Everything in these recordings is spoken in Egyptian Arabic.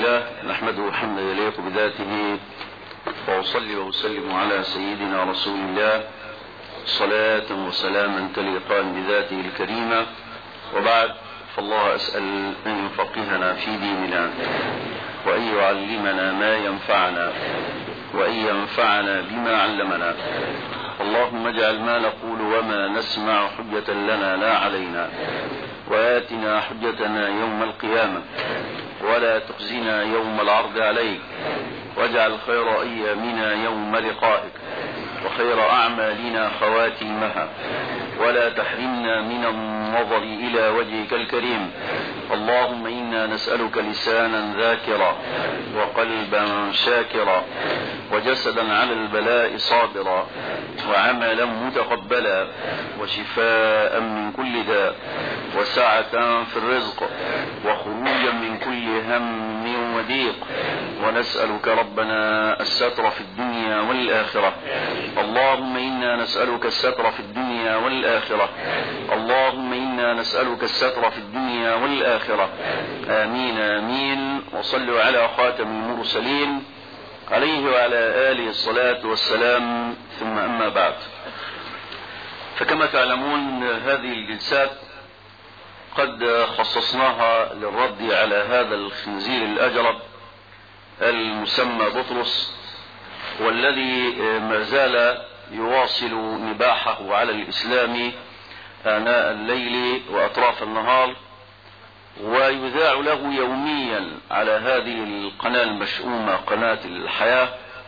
لله نحمده حمدا يليق بذاته وأصلي وأسلم على سيدنا رسول الله صلاة وسلاما تليقان بذاته الكريمة وبعد فالله أسأل أن يفقهنا في ديننا وأن يعلمنا ما ينفعنا وأن ينفعنا بما علمنا اللهم اجعل ما نقول وما نسمع حجة لنا لا علينا وآتنا حجتنا يوم القيامة ولا تخزنا يوم العرض عليك واجعل خير أيامنا يوم لقائك وخير أعمالنا خواتيمها ولا تحرمنا من النظر إلى وجهك الكريم اللهم إنا نسألك لسانا ذاكرا وقلبا شاكرا وجسدا على البلاء صابرا وعملا متقبلا وشفاء من كل داء وسعة في الرزق وخروجا من كل هم وضيق ونسألك ربنا الستر في الدنيا والآخرة اللهم إنا نسألك الستر في الدنيا والآخرة اللهم إنا نسألك الستر في الدنيا والآخرة آمين آمين وصلوا على خاتم المرسلين عليه وعلى آله الصلاة والسلام ثم أما بعد فكما تعلمون هذه الجلسات قد خصصناها للرد على هذا الخنزير الأجرب المسمى بطرس والذي ما زال يواصل نباحه على الإسلام آناء الليل وأطراف النهار ويذاع له يوميا على هذه القناة المشؤومة قناة الحياة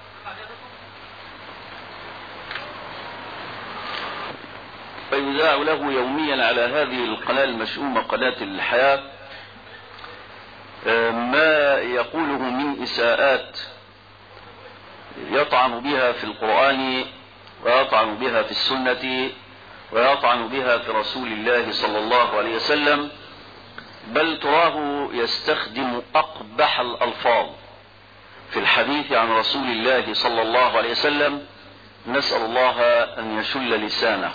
فيذاع له يوميا على هذه القناة المشؤومة قناة الحياة ما يقوله من إساءات يطعن بها في القرآن ويطعن بها في السنة ويطعن بها في رسول الله صلى الله عليه وسلم بل تراه يستخدم أقبح الألفاظ في الحديث عن رسول الله صلى الله عليه وسلم نسأل الله أن يشل لسانه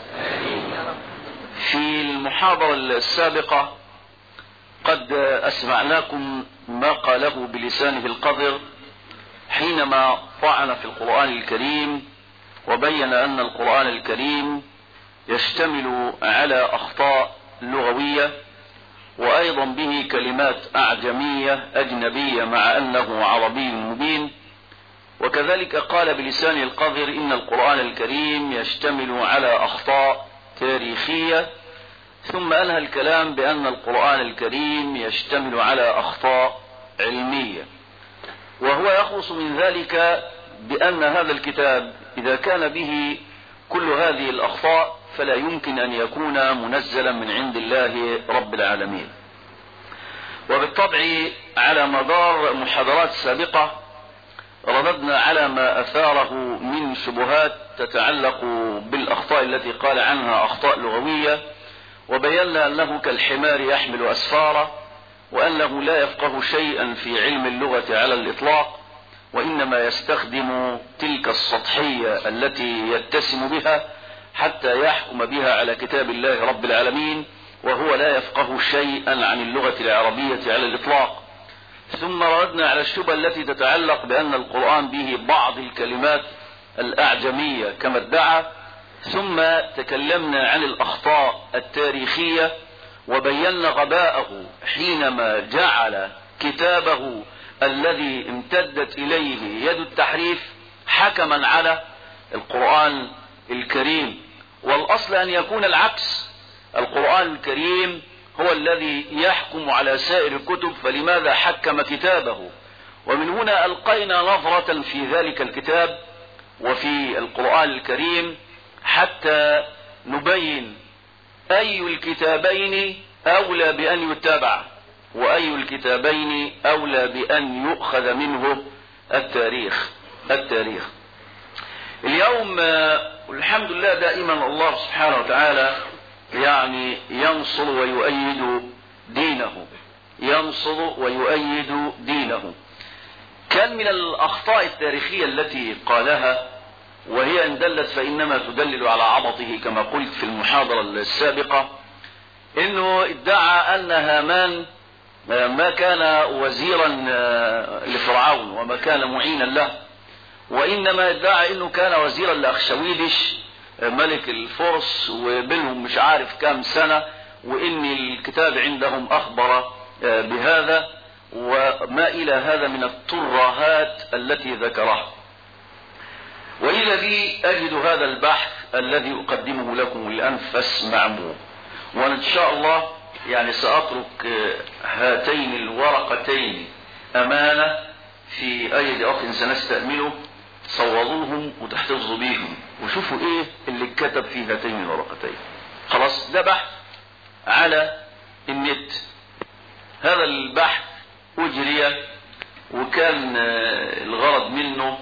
في المحاضرة السابقة قد أسمعناكم ما قاله بلسانه القذر حينما طعن في القرآن الكريم وبين أن القرآن الكريم يشتمل على أخطاء لغوية وأيضا به كلمات أعجمية أجنبية مع أنه عربي مبين وكذلك قال بلسان القذر إن القرآن الكريم يشتمل على أخطاء تاريخية ثم أنهى الكلام بأن القرآن الكريم يشتمل على أخطاء علمية وهو يخلص من ذلك بأن هذا الكتاب إذا كان به كل هذه الأخطاء فلا يمكن أن يكون منزلا من عند الله رب العالمين وبالطبع على مدار محاضرات سابقة رددنا على ما أثاره من شبهات تتعلق بالأخطاء التي قال عنها أخطاء لغوية وبينا أنه كالحمار يحمل أسفارا وأنه لا يفقه شيئا في علم اللغة على الإطلاق وإنما يستخدم تلك السطحية التي يتسم بها حتى يحكم بها على كتاب الله رب العالمين وهو لا يفقه شيئا عن اللغة العربية على الإطلاق ثم ردنا على الشبهة التي تتعلق بأن القرآن به بعض الكلمات الأعجمية كما ادعى ثم تكلمنا عن الأخطاء التاريخية وبينا غباءه حينما جعل كتابه الذي امتدت إليه يد التحريف حكما على القرآن الكريم والأصل أن يكون العكس القرآن الكريم هو الذي يحكم على سائر الكتب فلماذا حكم كتابه ومن هنا ألقينا نظرة في ذلك الكتاب وفي القرآن الكريم حتى نبين أي الكتابين أولى بأن يتبع وأي الكتابين أولى بأن يؤخذ منه التاريخ التاريخ اليوم والحمد لله دائما الله سبحانه وتعالى يعني ينصر ويؤيد دينه ينصر ويؤيد دينه كان من الأخطاء التاريخية التي قالها وهي إن دلت فإنما تدلل على عبطه كما قلت في المحاضرة السابقة إنه ادعى أن هامان ما كان وزيرا لفرعون وما كان معينا له وإنما ادعى أنه كان وزيرا لأخشويدش ملك الفرس وبينهم مش عارف كام سنة وإن الكتاب عندهم أخبر بهذا وما إلى هذا من الترهات التي ذكرها وإذا بي أجد هذا البحث الذي أقدمه لكم الآن فاسمعوه وإن شاء الله يعني سأترك هاتين الورقتين أمانة في أيدي أخ سنستأمله صوروهم وتحتفظوا بيهم وشوفوا إيه اللي اتكتب في هاتين الورقتين خلاص ده بحث على النت هذا البحث أجري وكان الغرض منه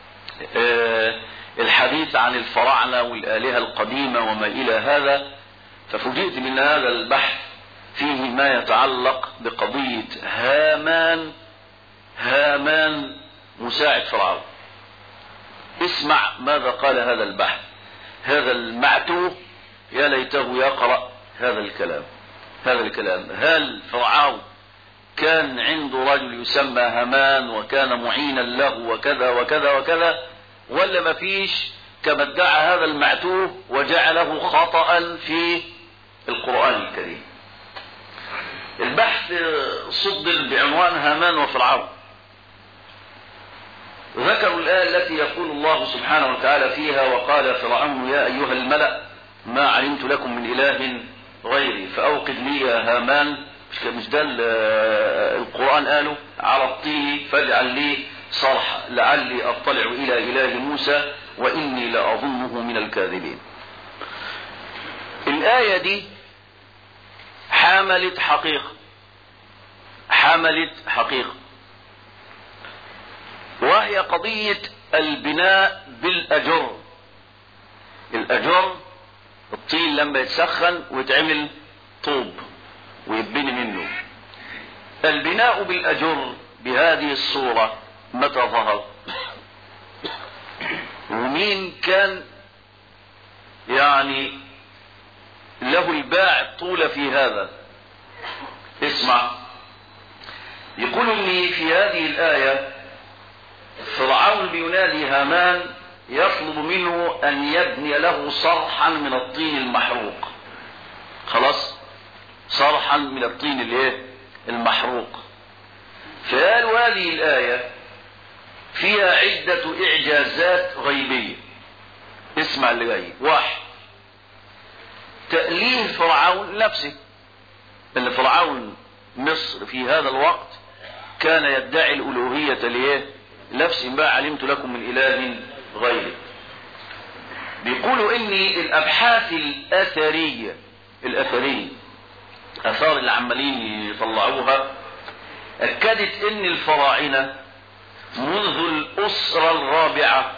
الحديث عن الفراعنة والآلهة القديمة وما إلى هذا ففوجئت من هذا البحث فيه ما يتعلق بقضية هامان هامان مساعد فرعون اسمع ماذا قال هذا البحث هذا المعتوه يا ليته يقرأ هذا الكلام هذا الكلام هل فرعون كان عنده رجل يسمى هامان وكان معينا له وكذا وكذا وكذا ولا ما فيش كما ادعى هذا المعتوه وجعله خطأ في القرآن الكريم البحث صدر بعنوان هامان وفرعون ذكروا الآية التي يقول الله سبحانه وتعالى فيها وقال فرعون يا أيها الملأ ما علمت لكم من إله غيري فأوقد لي يا هامان مش مش ده القرآن قاله على الطين فاجعل لي صرحا لعلي أطلع إلى إله موسى وإني لأظنه من الكاذبين الآية دي حملت حقيقة حملت حقيقة وهي قضية البناء بالأجر الأجر الطين لما يتسخن ويتعمل طوب ويتبني منه البناء بالأجر بهذه الصورة متى ظهر ومين كان يعني له الباع طول في هذا اسمع يقول لي في هذه الآية فرعون بينادي هامان يطلب منه أن يبني له صرحا من الطين المحروق خلاص صرحا من الطين الايه المحروق فقالوا هذه الآية فيها عدة إعجازات غيبية اسمع اللي جاي واحد تأليه فرعون نفسه اللي فرعون مصر في هذا الوقت كان يدعي الألوهية ليه نفسي ما علمت لكم من إله غيري بيقولوا ان الابحاث الاثرية الاثرية اثار اللي عمالين يطلعوها اكدت ان الفراعنة منذ الاسرة الرابعة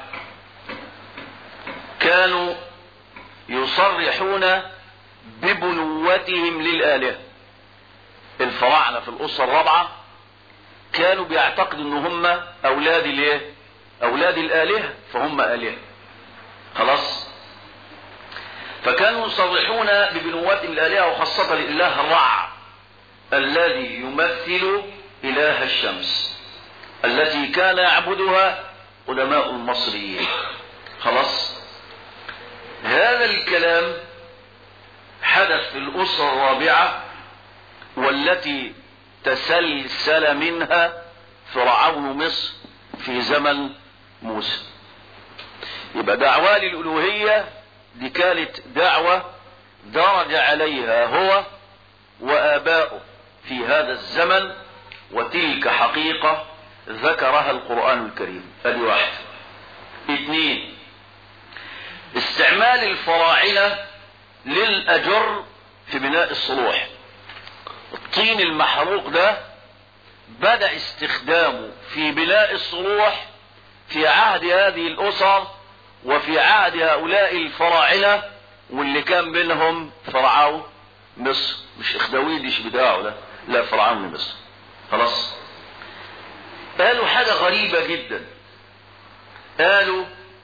كانوا يصرحون ببنوتهم للآلهة الفراعنة في الأسرة الرابعة كانوا بيعتقدوا ان هم اولاد الايه اولاد الالهه فهم الهه خلاص فكانوا يصرحون ببنوات الالهه وخاصه الاله الرع الذي يمثل اله الشمس التي كان يعبدها قدماء المصريين خلاص هذا الكلام حدث في الاسره الرابعه والتي تسلسل منها فرعون مصر في زمن موسى يبقى دعوة للألوهية دي كانت دعوة درج عليها هو وآباؤه في هذا الزمن وتلك حقيقة ذكرها القرآن الكريم ادي واحد اثنين استعمال الفراعنة للأجر في بناء الصلوح الطين المحروق ده بدأ استخدامه في بناء الصلوح في عهد هذه الأسر وفي عهد هؤلاء الفراعنة واللي كان بينهم فرعون مصر مش اخدويدش بتاعه ده لا فرعون مصر خلاص قالوا حاجة غريبة جدا قالوا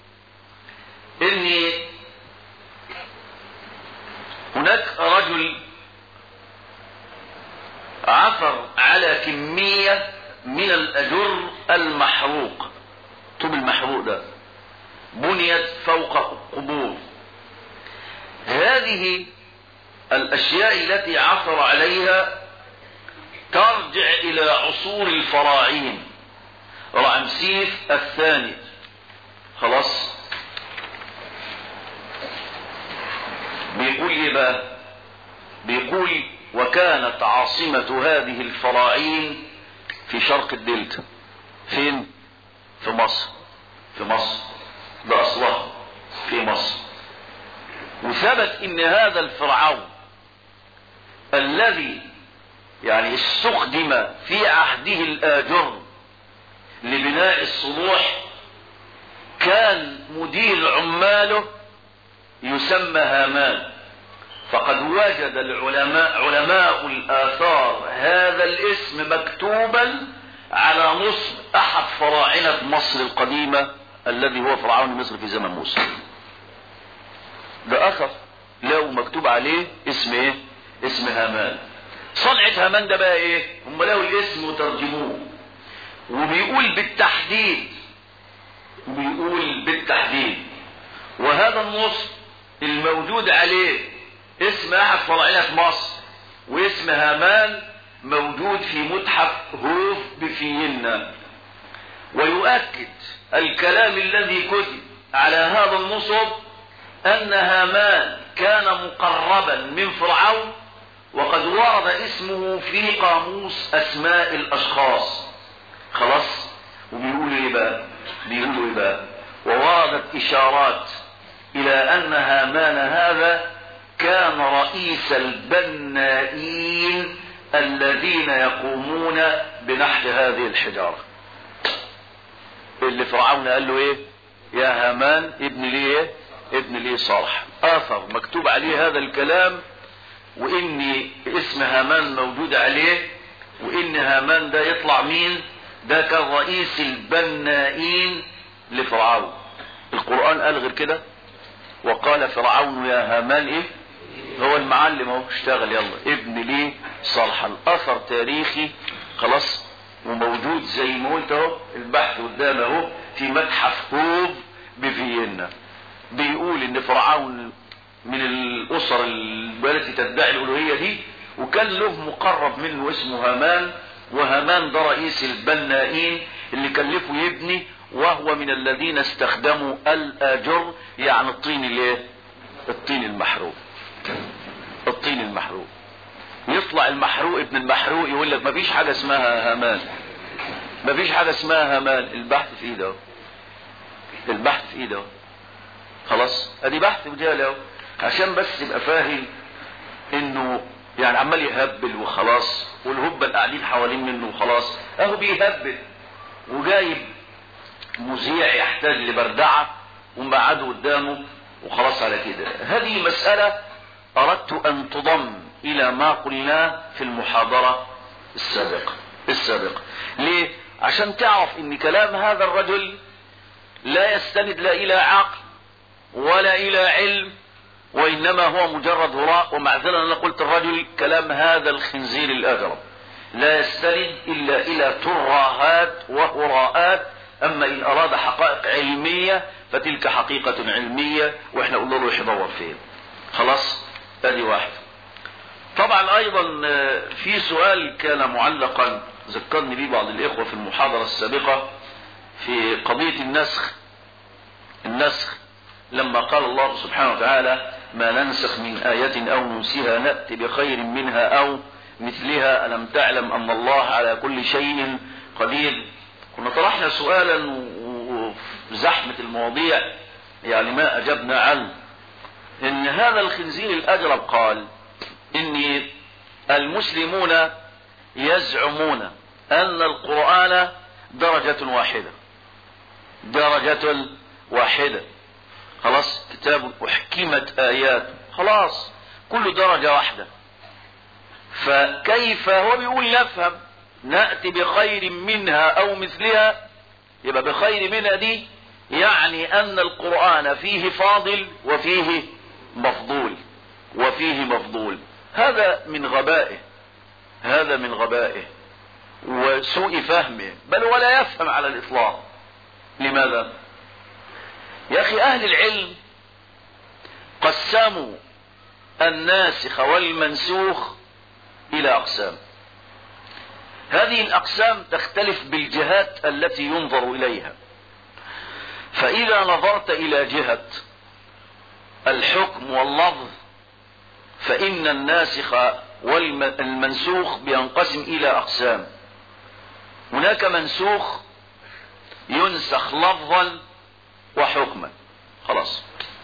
ان هناك رجل عثر على كمية من الأجر المحروق طوب المحروق ده بنيت فوق قبور هذه الأشياء التي عثر عليها ترجع إلى عصور الفراعين رمسيس الثاني خلاص بيقول ايه بقى بيقول وكانت عاصمة هذه الفراعين في شرق الدلتا فين في مصر في مصر ده اصلها في مصر وثبت ان هذا الفرعون الذي يعني استخدم في عهده الاجر لبناء الصلوح كان مدير عماله يسمى هامان فقد وجد العلماء علماء الآثار هذا الاسم مكتوبا على نصب أحد فراعنة مصر القديمة الذي هو فرعون مصر في زمن موسى ده أثر لو مكتوب عليه اسم ايه اسم هامان صنعة هامان ده بقى ايه هم لقوا الاسم وترجموه وبيقول بالتحديد بيقول بالتحديد وهذا النص الموجود عليه اسم احد فراعنة مصر واسم هامان موجود في متحف هوف بفيينا ويؤكد الكلام الذي كتب على هذا النصب ان هامان كان مقربا من فرعون وقد ورد اسمه في قاموس اسماء الاشخاص خلاص وبيقول ايه بقى بيقولوا ايه بقى ووردت اشارات الى ان هامان هذا كان رئيس البنائين الذين يقومون بنحت هذه الحجارة اللي فرعون قال له ايه يا هامان ابن لي ايه ابن لي صالح اثر مكتوب عليه هذا الكلام وان اسم هامان موجود عليه وان هامان ده يطلع مين ده كان رئيس البنائين لفرعون القرآن قال غير كده وقال فرعون يا هامان ايه هو المعلم اهو اشتغل يلا ابن ليه صالح الاثر تاريخي خلاص وموجود زي ما قلت اهو البحث قدام اهو في متحف هوف بفيينا بيقول ان فرعون من الاسر التي تدعي الالوهيه دي وكان له مقرب منه اسمه هامان وهامان ده رئيس البنائين اللي كلفه يبني وهو من الذين استخدموا الاجر يعني الطين الايه الطين المحروق الطين المحروق يطلع المحروق ابن المحروق يقول لك مفيش حاجه اسمها هامان مفيش حاجه اسمها هامان البحث في ايده البحث في ايده خلاص ادي بحث وجالي اهو عشان بس تبقى فاهم انه يعني عمال يهبل وخلاص والهبة قاعدين حوالين منه وخلاص اهو بيهبل وجايب مذيع يحتاج لبردعة ومقعده قدامه وخلاص على كده هذه مسألة أردت أن تضم إلى ما قلناه في المحاضرة السابقة السابقة ليه؟ عشان تعرف ان كلام هذا الرجل لا يستند لا إلى عقل ولا إلى علم وإنما هو مجرد هراء ومع ذلك أنا قلت الرجل كلام هذا الخنزير الأجرب لا يستند إلا إلى ترهات وهراءات أما إن أراد حقائق علمية فتلك حقيقة علمية وإحنا قلنا له يدور فين خلاص ادي واحد طبعا أيضا في سؤال كان معلقا ذكرني به بعض الإخوة في المحاضرة السابقة في قضية النسخ النسخ لما قال الله سبحانه وتعالى ما ننسخ من آية أو ننسها نأتي بخير منها أو مثلها ألم تعلم أن الله على كل شيء قدير كنا طرحنا سؤالا وزحمة المواضيع يعني ما أجبنا عنه إن هذا الخنزير الأجرب قال إن المسلمون يزعمون أن القرآن درجة واحدة درجة واحدة خلاص كتاب أحكمت آيات خلاص كل درجة واحدة فكيف هو بيقول نفهم نأتي بخير منها أو مثلها يبقى بخير منها دي يعني أن القرآن فيه فاضل وفيه مفضول وفيه مفضول هذا من غبائه هذا من غبائه وسوء فهمه بل ولا يفهم على الإطلاق لماذا يا أخي أهل العلم قسموا الناسخ والمنسوخ إلى أقسام هذه الأقسام تختلف بالجهات التي ينظر إليها فإذا نظرت إلى جهة الحكم واللفظ فإن الناسخ والمنسوخ بينقسم إلى أقسام هناك منسوخ ينسخ لفظا وحكما خلاص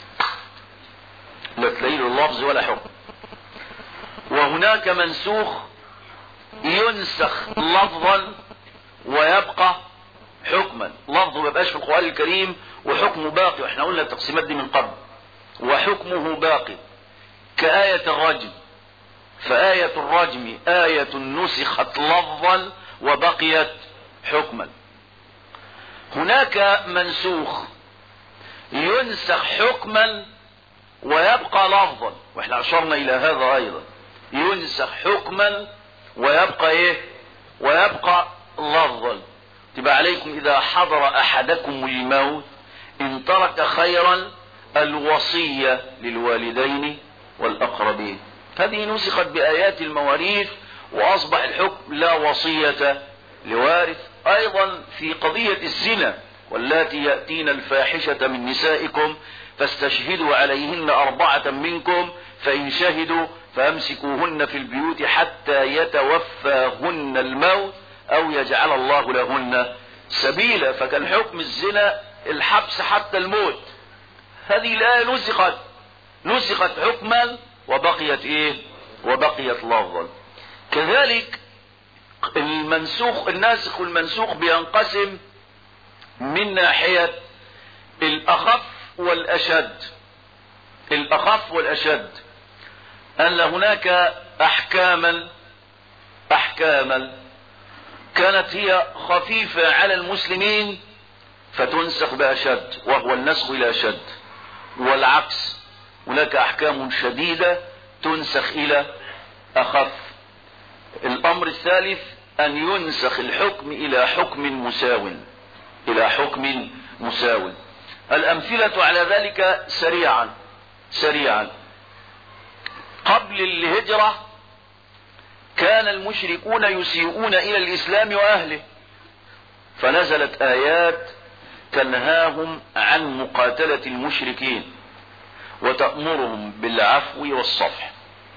لا تلاقي له لفظ ولا حكم وهناك منسوخ ينسخ لفظا ويبقى حكما لفظه ما يبقاش في القرآن الكريم وحكمه باقي واحنا قلنا التقسيمات دي من قبل وحكمه باقي كآية الرجم فآية الرجم آية نسخت لفظا وبقيت حكما هناك منسوخ ينسخ حكما ويبقى لفظا واحنا اشرنا الى هذا ايضا ينسخ حكما ويبقى ايه ويبقى لفظا تبقى عليكم اذا حضر احدكم الموت ان ترك خيرا الوصية للوالدين والاقربين هذه نسخت بايات المواريث واصبح الحكم لا وصية لوارث ايضا في قضية الزنا واللاتي يأتين الفاحشة من نسائكم فاستشهدوا عليهن أربعة منكم فإن شهدوا فأمسكوهن في البيوت حتى يتوفاهن الموت أو يجعل الله لهن سبيلا فكان حكم الزنا الحبس حتى الموت هذه الآية نسخت نسخت حكما وبقيت إيه وبقيت لفظا كذلك المنسوخ الناسخ والمنسوخ بينقسم من ناحية الأخف والأشد الأخف والأشد أن هناك أحكاما أحكاما كانت هي خفيفة على المسلمين فتنسخ بأشد وهو النسخ إلى أشد والعكس هناك أحكام شديدة تنسخ إلى أخف الأمر الثالث أن ينسخ الحكم إلى حكم مساو إلى حكم مساو الأمثلة على ذلك سريعا سريعا قبل الهجرة كان المشركون يسيئون إلى الإسلام وأهله فنزلت آيات تنهاهم عن مقاتلة المشركين وتأمرهم بالعفو والصفح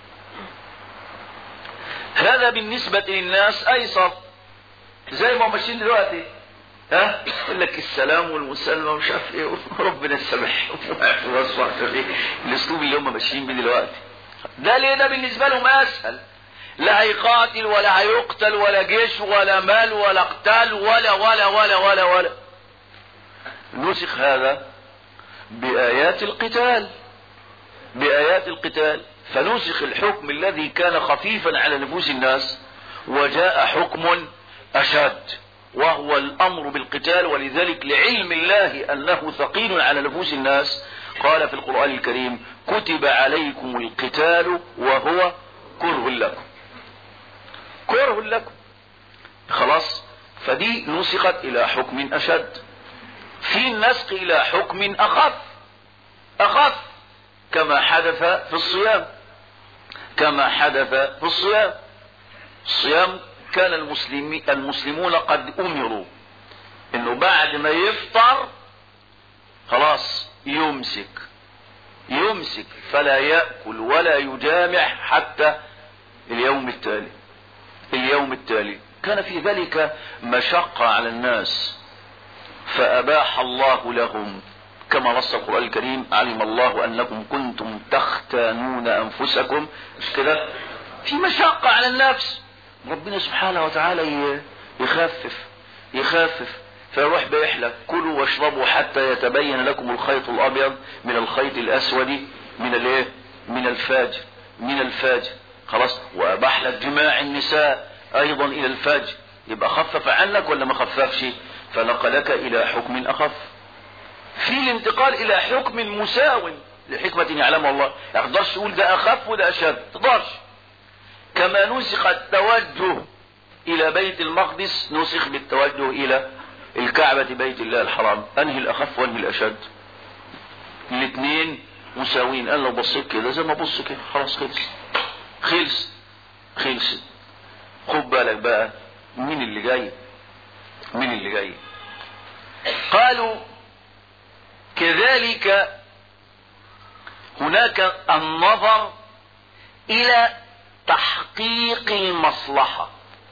هذا بالنسبة للناس أيسر زي ما ماشيين دلوقتي ها يقول لك السلام والمسلمه ومش عارف ايه ربنا يسامحهم واصبح في الاسلوب اللي هم ماشيين بيه دلوقتي ده ليه ده بالنسبه لهم اسهل لا هيقاتل ولا هيقتل ولا جيش ولا مال ولا قتال ولا ولا ولا ولا ولا نسخ هذا بآيات القتال بآيات القتال فنسخ الحكم الذي كان خفيفا على نفوس الناس وجاء حكم أشد وهو الأمر بالقتال ولذلك لعلم الله أنه ثقيل على نفوس الناس قال في القرآن الكريم كتب عليكم القتال وهو كره لكم كره لكم خلاص فدي نسخت إلى حكم أشد في النسخ إلى حكم أخف أخف كما حدث في الصيام كما حدث في الصيام الصيام كان المسلمي المسلمون قد امروا انه بعد ما يفطر خلاص يمسك يمسك فلا ياكل ولا يجامع حتى اليوم التالي اليوم التالي كان في ذلك مشقه على الناس فاباح الله لهم كما نص القران الكريم علم الله انكم كنتم تختانون انفسكم مش كده في مشقه على النفس ربنا سبحانه وتعالى يخفف يخفف فيروح بيحلك كلوا واشربوا حتى يتبين لكم الخيط الابيض من الخيط الاسود من الايه من الفاجر من الفاجر خلاص واباح لك جماع النساء ايضا الى الفجر يبقى خفف عنك ولا ما خففش فنقلك الى حكم اخف في الانتقال الى حكم مساو لحكمة يعلمها الله ما تقدرش تقول ده اخف وده اشد تقدرش كما نسخ التوجه الى بيت المقدس نسخ بالتوجه الى الكعبة بيت الله الحرام انهي الاخف وانهي الاشد الاثنين مساويين قال لو بصيت كده زي ما ابص كده خلاص خلص خلص خلص خد بالك بقى مين اللي جاي مين اللي جاي قالوا كذلك هناك النظر الى تحقيق المصلحة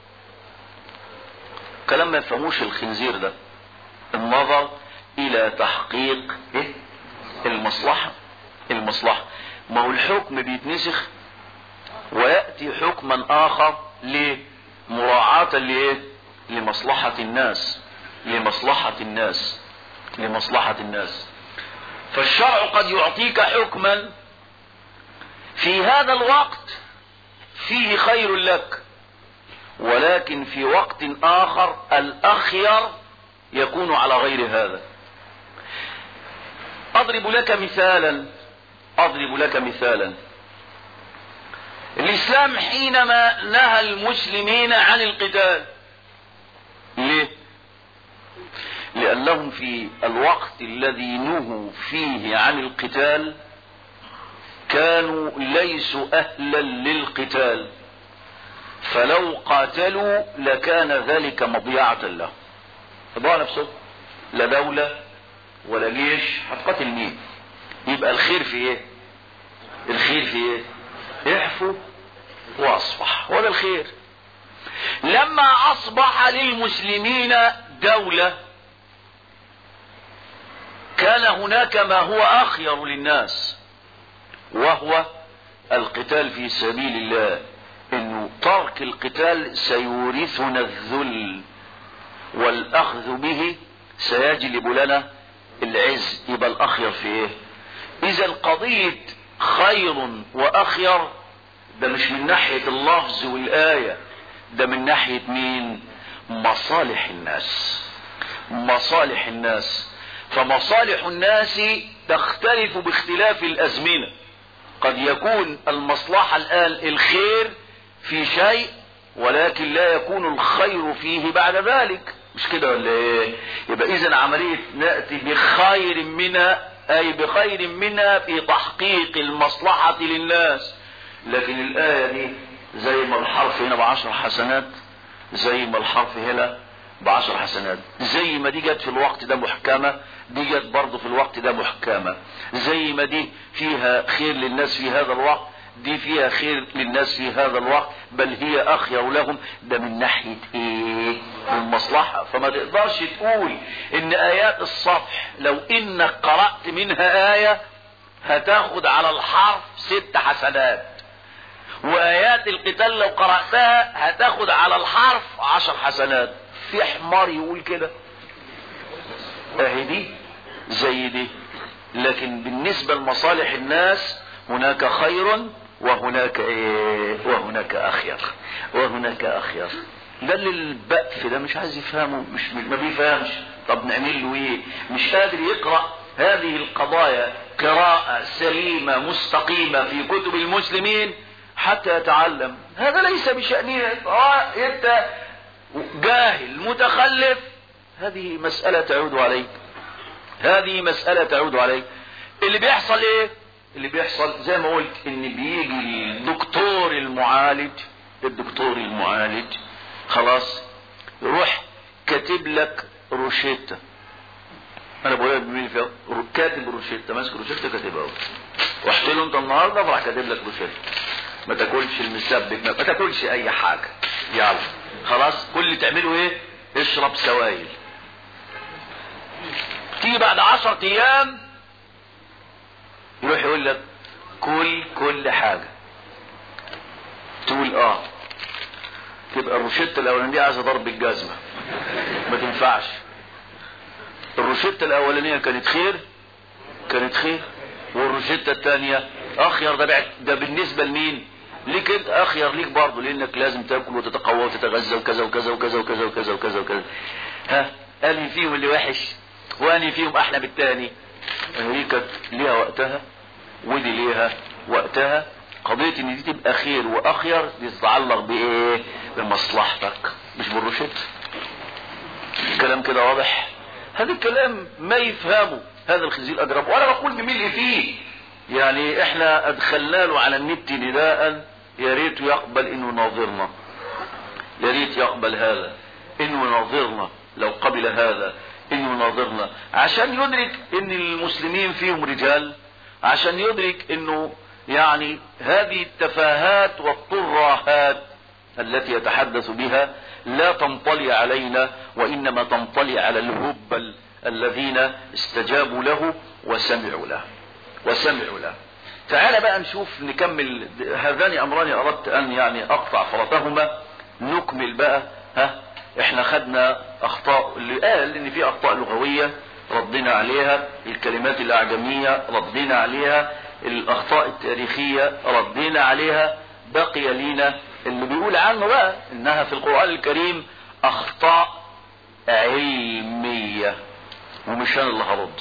كلام ما يفهموش الخنزير ده النظر الى تحقيق إيه؟ المصلحة المصلحة ما هو الحكم بيتنسخ ويأتي حكما آخر لمراعاة لإيه؟ لمصلحة الناس لمصلحة الناس لمصلحة الناس فالشرع قد يعطيك حكما في هذا الوقت فيه خير لك ولكن في وقت آخر الأخير يكون على غير هذا أضرب لك مثالا أضرب لك مثالا الإسلام حينما نهى المسلمين عن القتال ليه؟ لأنهم في الوقت الذي نهوا فيه عن القتال كانوا ليسوا أهلا للقتال فلو قاتلوا لكان ذلك مضيعة لهم يضيعوا نفسهم لا دولة ولا جيش هتقاتل مين يبقى الخير في ايه الخير في ايه اعفوا واصبح ولا الخير لما اصبح للمسلمين دولة كان هناك ما هو اخير للناس وهو القتال في سبيل الله انه ترك القتال سيورثنا الذل والاخذ به سيجلب لنا العز يبقى الاخير في ايه اذا قضية خير واخير ده مش من ناحية اللفظ والاية ده من ناحية مين مصالح الناس مصالح الناس فمصالح الناس تختلف باختلاف الازمنة قد يكون المصلحة الان الخير في شيء ولكن لا يكون الخير فيه بعد ذلك مش كده ولا ايه يبقى اذا عملية نأتي بخير منها اي بخير منها في تحقيق المصلحة للناس لكن الآية دي زي ما الحرف هنا بعشر حسنات زي ما الحرف هنا بعشر حسنات زي ما دي جت في الوقت ده محكمة دي جت برضه في الوقت ده محكمة زي ما دي فيها خير للناس في هذا الوقت دي فيها خير للناس في هذا الوقت بل هي اخير لهم ده من ناحية ايه المصلحة فما تقدرش تقول ان ايات الصفح لو انك قرأت منها اية هتاخد على الحرف ست حسنات وايات القتال لو قرأتها هتاخد على الحرف عشر حسنات في حمار يقول كده اهي دي زي دي لكن بالنسبة لمصالح الناس هناك خير وهناك ايه وهناك اخير وهناك اخير ده اللي البقف ده مش عايز يفهمه مش ما بيفهمش طب نعمل له ايه مش قادر يقرا هذه القضايا قراءة سليمة مستقيمة في كتب المسلمين حتى يتعلم هذا ليس بشأننا انت جاهل متخلف هذه مسألة تعود عليك هذه مسألة تعود عليك اللي بيحصل ايه اللي بيحصل زي ما قلت ان بيجي الدكتور المعالج الدكتور المعالج خلاص يروح كاتب لك روشيتا انا بقول لك بمين فيها كاتب روشيتا ماسك روشيتا كاتبها رحت له انت النهارده فراح كاتب لك روشيتا ما تاكلش المسبك ما تاكلش اي حاجه يلا خلاص كل اللي تعمله ايه اشرب سوائل تيجي بعد عشرة ايام يروح يقول لك كل كل حاجة تقول اه تبقى الروشتة الاولانية عايزة ضرب الجزمة ما تنفعش الروشتة الاولانية كانت خير كانت خير والروشتة الثانية اخير ده, بعد ده بالنسبة لمين ليك انت اخير ليك برضه لانك لازم تاكل وتتقوى وتتغذى وكذا وكذا وكذا وكذا وكذا وكذا وكذا ها انهي فيهم اللي وحش وانهي فيهم احلى بالتاني هي كانت ليها وقتها ودي ليها وقتها قضية ان دي تبقى خير واخير دي تتعلق بايه بمصلحتك مش بالروشته الكلام كده واضح هذا الكلام ما يفهمه هذا الخزي الاجرب وانا بقول بملء فيه يعني احنا ادخلنا له على النت نداء يا ريت يقبل انه يناظرنا يا ريت يقبل هذا انه يناظرنا لو قبل هذا انه يناظرنا عشان يدرك ان المسلمين فيهم رجال عشان يدرك انه يعني هذه التفاهات والطراهات التي يتحدث بها لا تنطلي علينا وانما تنطلي على الهبل الذين استجابوا له وسمعوا له وسمعوا له تعال بقى نشوف نكمل هذان امران اردت ان يعني اقطع فرطهما نكمل بقى ها احنا خدنا اخطاء اللي قال ان في اخطاء لغويه ردينا عليها الكلمات الاعجميه ردينا عليها الاخطاء التاريخيه ردينا عليها بقي لينا اللي بيقول عنه بقى انها في القران الكريم اخطاء علميه ومش انا اللي هرد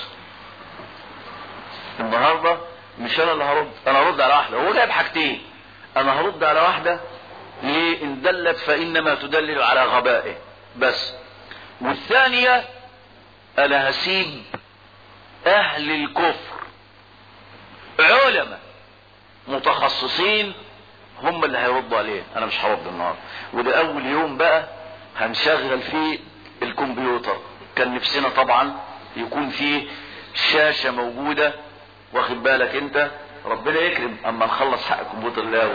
النهارده مش انا اللي هرد انا هرد على واحده هو جايب حاجتين انا هرد على واحده ليه ان دلت فانما تدلل على غبائه بس والثانيه انا هسيب اهل الكفر علماء متخصصين هم اللي هيردوا عليه انا مش هرد النهارده وده اول يوم بقى هنشغل فيه الكمبيوتر كان نفسنا طبعا يكون فيه شاشه موجوده واخد بالك انت ربنا يكرم اما نخلص حق الكمبيوتر الاول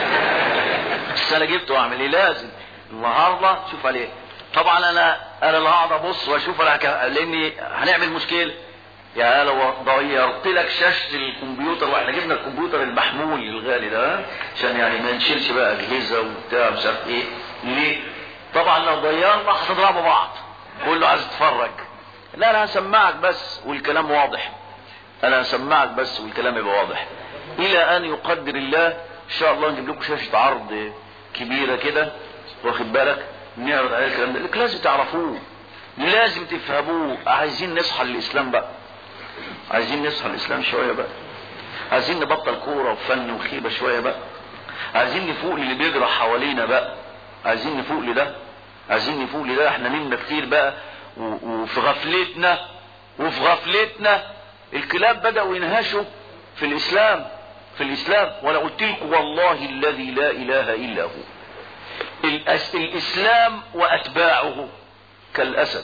بس انا جبته واعمل ايه لازم النهارده شوف عليه طبعا انا انا اللي هقعد ابص واشوف انا ك... لاني هنعمل مشكله يعني لو ضيرت لك شاشه الكمبيوتر واحنا جبنا الكمبيوتر المحمول الغالي ده عشان يعني ما نشيلش بقى اجهزه وبتاع مش عارف ايه ليه؟ طبعا لو ضيرنا هتضربوا بعض كله عايز يتفرج لا انا هسمعك بس والكلام واضح انا هسمعك بس والكلام يبقى واضح الى ان يقدر الله ان شاء الله نجيب لكم شاشه عرض كبيره كده واخد بالك نعرض عليها الكلام ده لك لازم تعرفوه لازم تفهموه عايزين نصحى للاسلام بقى عايزين نصحى للاسلام شويه بقى عايزين نبطل كوره وفن وخيبه شويه بقى عايزين نفوق للي بيجرى حوالينا بقى عايزين نفوق لده عايزين نفوق لده احنا نمنا كتير بقى وفي غفلتنا وفي غفلتنا الكلاب بدأوا ينهشوا في الإسلام في الإسلام وأنا قلت لكم والله الذي لا إله إلا هو الأس... الإسلام وأتباعه كالأسد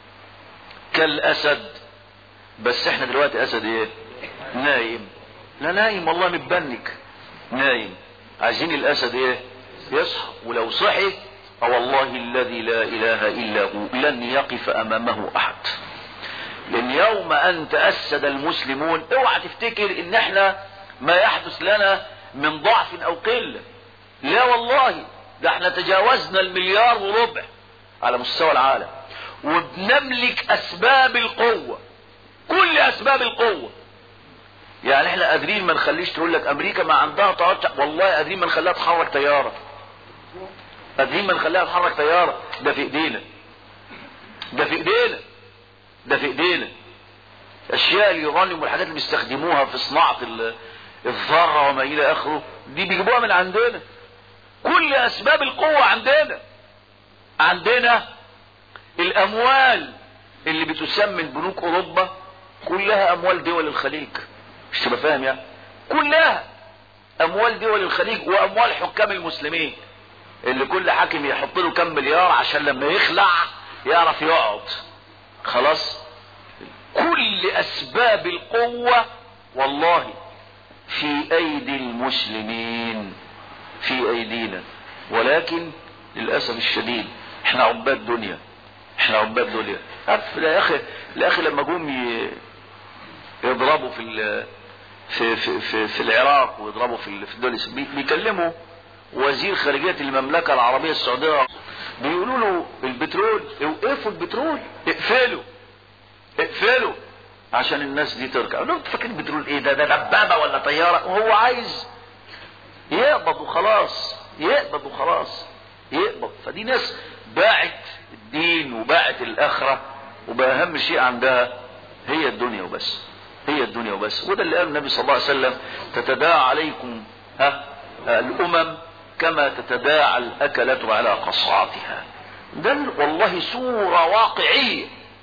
كالأسد بس احنا دلوقتي أسد ايه نايم لا نايم والله متبنك نايم عايزين الأسد ايه يصحى ولو صحي والله الذي لا إله إلا هو لن يقف أمامه أحد لان يوم ان تأسد المسلمون اوعى تفتكر ان احنا ما يحدث لنا من ضعف او قلة لا والله ده احنا تجاوزنا المليار وربع على مستوى العالم وبنملك اسباب القوة كل اسباب القوة يعني احنا قادرين ما نخليش تقول لك امريكا ما عندها طيارات والله قادرين ما نخليها تحرك طيارة قادرين ما نخليها تحرك طيارة ده في ايدينا ده في ايدينا ده في ايدينا اشياء اليورانيوم والحاجات اللي بيستخدموها في صناعه الذره وما الى اخره دي بيجيبوها من عندنا كل اسباب القوه عندنا عندنا الاموال اللي بتسمى بنوك اوروبا كلها اموال دول الخليج مش تبقى فاهم يعني كلها اموال دول الخليج واموال حكام المسلمين اللي كل حاكم يحط له كام مليار عشان لما يخلع يعرف يقعد خلاص كل اسباب القوة والله في ايدي المسلمين في ايدينا ولكن للاسف الشديد احنا عباد دنيا احنا عباد دنيا عارف يا اخي يا اخي لما جم يضربوا في في في في, في العراق ويضربوا في في الدول بيكلموا وزير خارجيه المملكه العربيه السعوديه بيقولوا له البترول اوقفوا البترول اقفلوا اقفلوا عشان الناس دي ترجع لو انت فاكر البترول ايه ده ده دبابه ولا طياره وهو عايز يقبض وخلاص يقبض وخلاص يقبض فدي ناس باعت الدين وباعت الاخره وبقى اهم شيء عندها هي الدنيا وبس هي الدنيا وبس وده اللي قال النبي صلى الله عليه وسلم تتداعى عليكم ها الأمم كما تتداعى الأكلة على قصعاتها ده والله صورة واقعية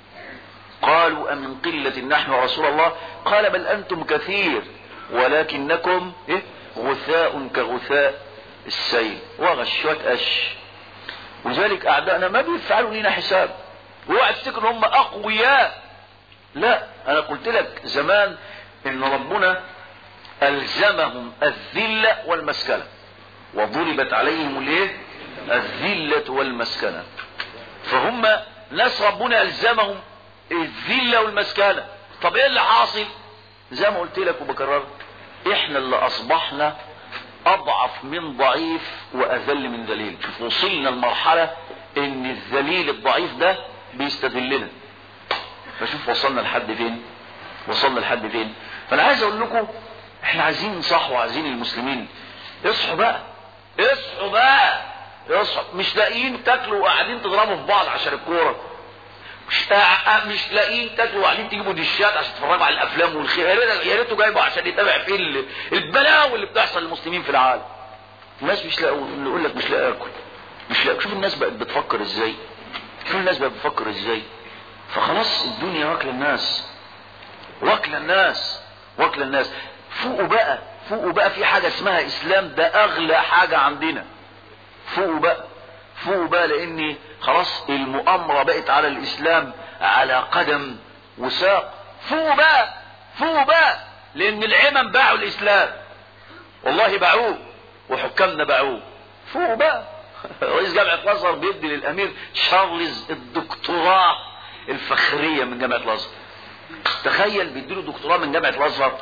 قالوا أمن قلة نحن رسول الله قال بل أنتم كثير ولكنكم إيه؟ غثاء كغثاء السيل وغشوت أش ولذلك أعدائنا ما بيفعلوا لنا حساب اوعى تفتكروا هم أقوياء لا أنا قلت لك زمان إن ربنا ألزمهم الذلة والمسكنة وضربت عليهم الايه الذلة والمسكنة فهم ناس ربنا ألزمهم الذلة والمسكنة طب ايه اللي حاصل زي ما قلت لك وبكرر احنا اللي اصبحنا اضعف من ضعيف واذل من ذليل شوف وصلنا لمرحلة ان الذليل الضعيف ده بيستذلنا فشوف وصلنا لحد فين وصلنا لحد فين فانا عايز اقول لكم احنا عايزين نصح وعايزين المسلمين اصحوا بقى اصحوا بقى اصحوا مش لاقيين تاكلوا وقاعدين تضربوا في بعض عشان الكوره مش مش لاقيين تاكلوا وقاعدين تجيبوا دشات عشان تتفرجوا على الافلام والخير يا ريته جايبه عشان يتابع فيه البلاوي اللي بتحصل للمسلمين في العالم الناس مش لاقوا اللي يقول لك مش لاقي اكل مش لاقي شوف الناس بقت بتفكر ازاي شوف الناس بقت بتفكر ازاي فخلاص الدنيا واكله الناس واكله الناس واكله الناس فوقوا بقى فوقوا بقى في حاجه اسمها اسلام ده اغلى حاجه عندنا فوقوا بقى فوقوا بقى لان خلاص المؤامره بقت على الاسلام على قدم وساق فوقوا بقى فوقوا بقى لان العمم باعوا الاسلام والله باعوه وحكامنا باعوه فوقوا بقى رئيس جامعه الازهر بيدي للامير شارلز الدكتوراه الفخريه من جامعه الازهر تخيل بيديله دكتوراه من جامعه الازهر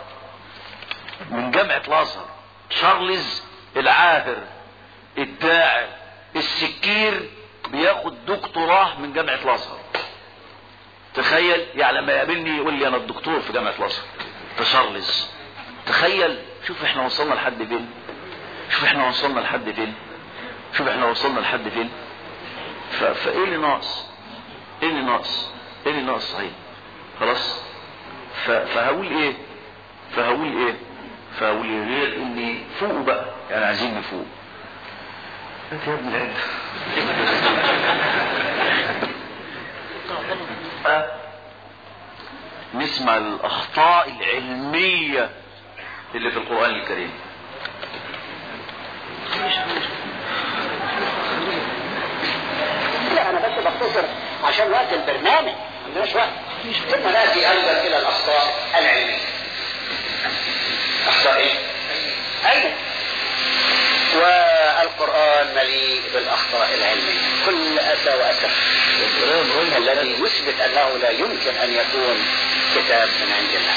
من جامعه الازهر شارلز العاهر الداعر السكير بياخد دكتوراه من جامعه الازهر تخيل يعني لما يقابلني يقول لي انا الدكتور في جامعه الازهر تشارلز تخيل شوف احنا وصلنا لحد فين شوف احنا وصلنا لحد فين شوف احنا وصلنا لحد فين ف... فايه اللي ناقص ايه اللي ناقص ايه اللي ناقص صحيح خلاص ف... فهقول ايه فهقول ايه فهقول ايه غير اني فوقوا بقى يعني عايزين نفوق انت يا ابن العد أه؟ نسمع الاخطاء العلميه اللي في القران الكريم لا انا بس بختصر عشان وقت البرنامج ما عندناش وقت ثم ناتي ايضا الى الاخطاء العلميه اخطاء ايه؟ علميه والقران مليء بالاخطاء العلميه كل اسى واسف الذي يثبت انه لا يمكن ان يكون كتاب من عند الله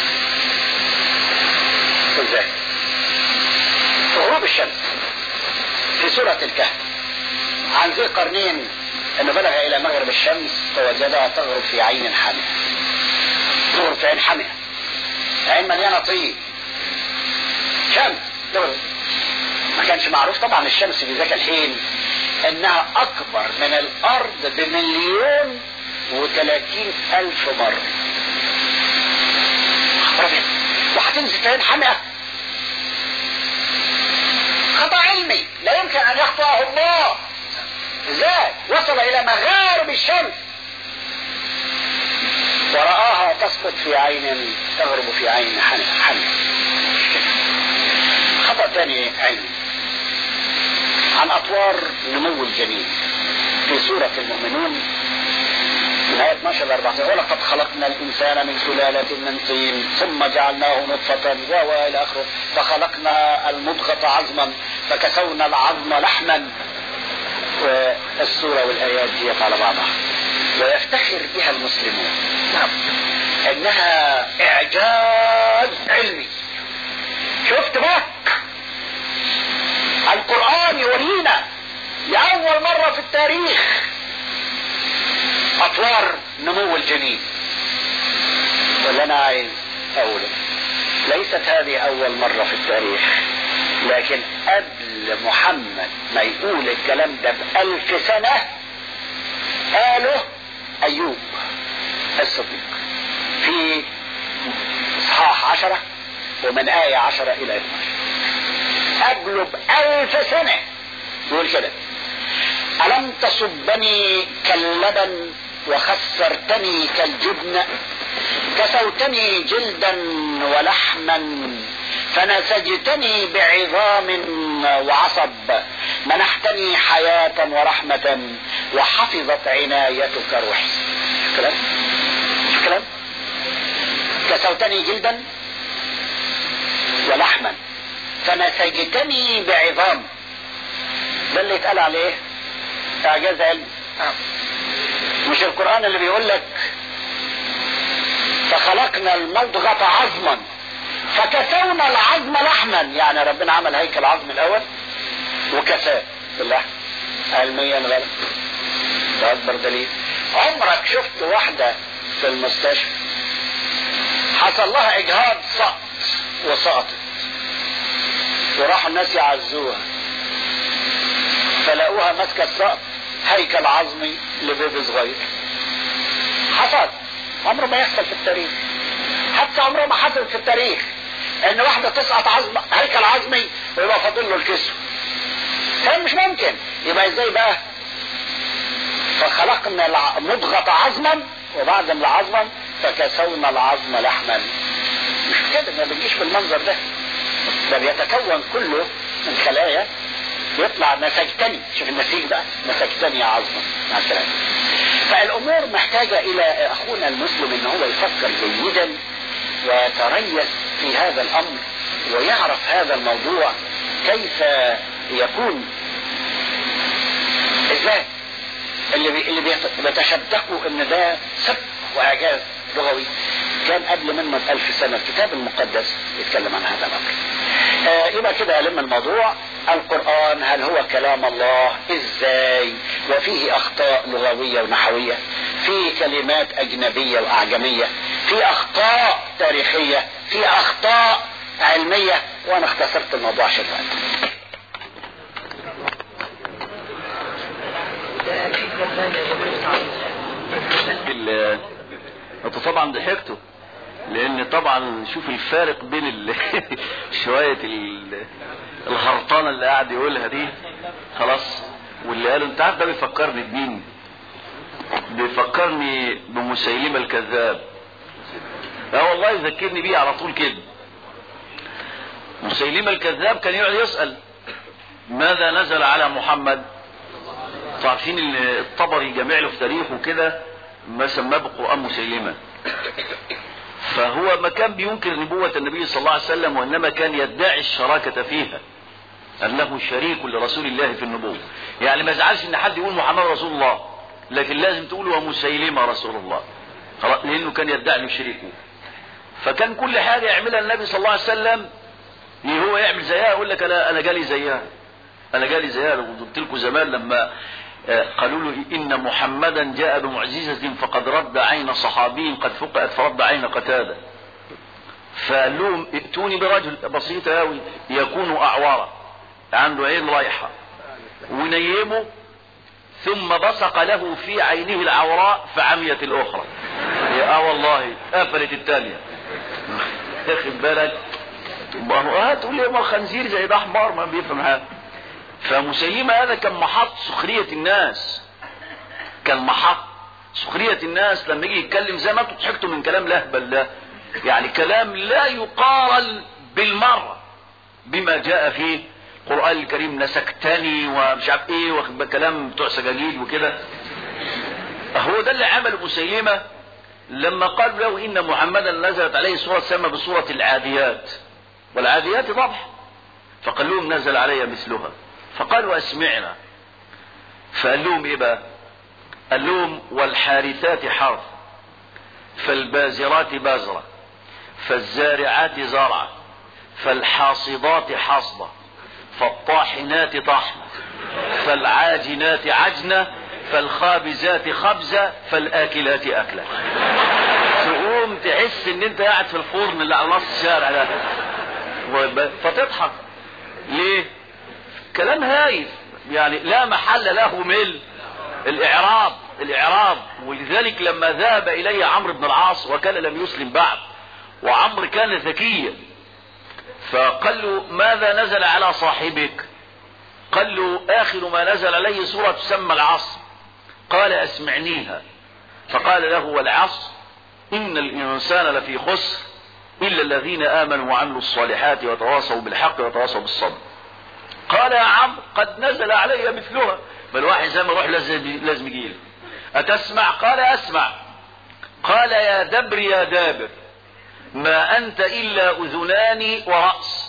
ازاي؟ غروب الشمس في سوره الكهف عن ذي قرنين انه بلغ الى مغرب الشمس فوجدها تغرب في عين حامئه تغرب في عين حامئه عين مليانه طين شمس تغرب ما كانش معروف طبعا الشمس في ذاك الحين انها اكبر من الارض بمليون وثلاثين الف مرة وهتنزل في عين حامئة خطأ علمي لا يمكن ان يخطئه الله ازاي وصل الى مغارب الشمس ورآها تسقط في عين تغرب في عين حمل خطأ ثاني علمي عن أطوار نمو الجنين في سورة المؤمنون من آية 12 ل 14 ولقد خلقنا الإنسان من سلالة من طين ثم جعلناه نطفة وهو إلى آخره فخلقنا المضغة عظما فكسونا العظم لحما والسورة والآيات دي على بعضها ويفتخر بها المسلمون نعم انها اعجاز علمي شفت بقى القرآن يورينا لأول مرة في التاريخ أطوار نمو الجنين واللي أنا عايز أقوله ليست هذه أول مرة في التاريخ لكن قبل محمد ما يقول الكلام ده بألف سنة قاله أيوب الصديق في إصحاح عشرة ومن آية عشرة إلى 12 قبله بألف سنة يقول كده ألم تصبني كاللبن وخسرتني كالجبن كسوتني جلدا ولحما فنسجتني بعظام وعصب منحتني حياة ورحمة وحفظت عنايتك روحي شوف كلام شوف كلام كسوتني جلدا ولحما فنسجتني بعظام ده اللي اتقال عليه اعجاز علمي مش القرآن اللي بيقول لك فخلقنا المضغة عظما فكسونا العظم لحما يعني ربنا عمل هيكل عظم الاول وكساه باللحم علميا غلط ده اكبر دليل عمرك شفت واحدة في المستشفى حصل لها اجهاض سقط وسقطت وراحوا الناس يعزوها فلقوها ماسكه السقط هيكل عظمي لبيبي صغير حصل عمره ما يحصل في التاريخ حتى عمره ما حصل في التاريخ ان واحده تسقط عظم هيكل عظمي ويبقى فاضل له الكسر كان مش ممكن يبقى ازاي بقى فخلقنا مضغة عظما وبعد العظما فكسونا العظم لحما مش كده ما بيجيش بالمنظر ده ده بيتكون كله من خلايا يطلع نسجتني شوف النسيج بقى نسجتني يا عظمة مع السلامة فالامور محتاجة الى اخونا المسلم ان هو يفكر جيدا ويتريث في هذا الامر ويعرف هذا الموضوع كيف يكون ازاي اللي بي اللي بيتشدقوا ان ده سب واعجاز لغوي كان قبل منه بألف سنة الكتاب المقدس يتكلم عن هذا الأمر آه يبقى كده ألم الموضوع القرآن هل هو كلام الله ازاي وفيه أخطاء لغوية ونحوية في كلمات أجنبية وأعجمية في أخطاء تاريخية في أخطاء علمية وأنا اختصرت الموضوع عشان الوقت انتوا طبعا ضحكتوا لان طبعا شوف الفارق بين ال... شوية ال... الهرطانة اللي قاعد يقولها دي خلاص واللي قالوا انت عارف ده بيفكرني بمين بيفكرني بمسيلمة الكذاب اه والله يذكرني بيه على طول كده مسيلمة الكذاب كان يقعد يسأل ماذا نزل على محمد عارفين ان الطبري جامع له في تاريخه كده ما سماه بقرآن مسيلمة فهو ما كان بينكر نبوة النبي صلى الله عليه وسلم وإنما كان يدعي الشراكة فيها أنه شريك لرسول الله في النبوة يعني ما يزعلش إن حد يقول محمد رسول الله لكن لازم تقول ومسيلمة رسول الله لأنه كان يدعي له شريكه فكان كل حاجة يعملها النبي صلى الله عليه وسلم هو يعمل زيها يقول لك أنا أنا جالي زيها أنا جالي زيها قلت لكم زمان لما قالوا له إن محمدا جاء بمعجزة فقد رد عين صحابي قد فقأت فرد عين قتادة فقال لهم ائتوني برجل بسيط قوي يكون أعورا عنده عين رايحة ونيمه ثم بصق له في عينه العوراء فعميت الأخرى اه والله قفلت التانية واخد بالك ما هو هتقول لي ما خنزير زي ده حمار ما بيفهم حاجه فمسيلمة هذا كان محط سخرية الناس كان محط سخرية الناس لما يجي يتكلم زي ما انتوا ضحكتوا من كلام لهبل ده يعني كلام لا يقارن بالمرة بما جاء في القرآن الكريم نسكتني ومش عارف ايه واخد كلام بتوع سجاجيد وكده هو ده اللي عمله مسيلمة لما قال له ان محمدا نزلت عليه سورة سما بسورة العاديات والعاديات ضبح فقال لهم نزل علي مثلها فقالوا اسمعنا فقال لهم ايه بقى قال لهم والحارثات حرث فالبازرات بازرة فالزارعات زرعة فالحاصدات حصبة فالطاحنات طحنة فالعاجنات عجنة فالخابزات خبزة فالآكلات أكلة تقوم تحس ان انت قاعد في الفرن اللي على نص الشارع ده فتضحك ليه كلام هايف يعني لا محل له من الاعراب الاعراب ولذلك لما ذهب الي عمرو بن العاص وكان لم يسلم بعد وعمرو كان ذكيا فقال له ماذا نزل على صاحبك قال له آخر ما نزل عليه سورة تسمى العصر قال أسمعنيها فقال له والعصر إن الإنسان لفي خسر إلا الذين آمنوا وعملوا الصالحات وتواصوا بالحق وتواصوا بالصبر قال يا عمرو قد نزل علي مثلها فالواحد زي ما يروح لازم لازم يجيله أتسمع قال أسمع قال يا دبر يا دابر ما أنت إلا أذنان ورأس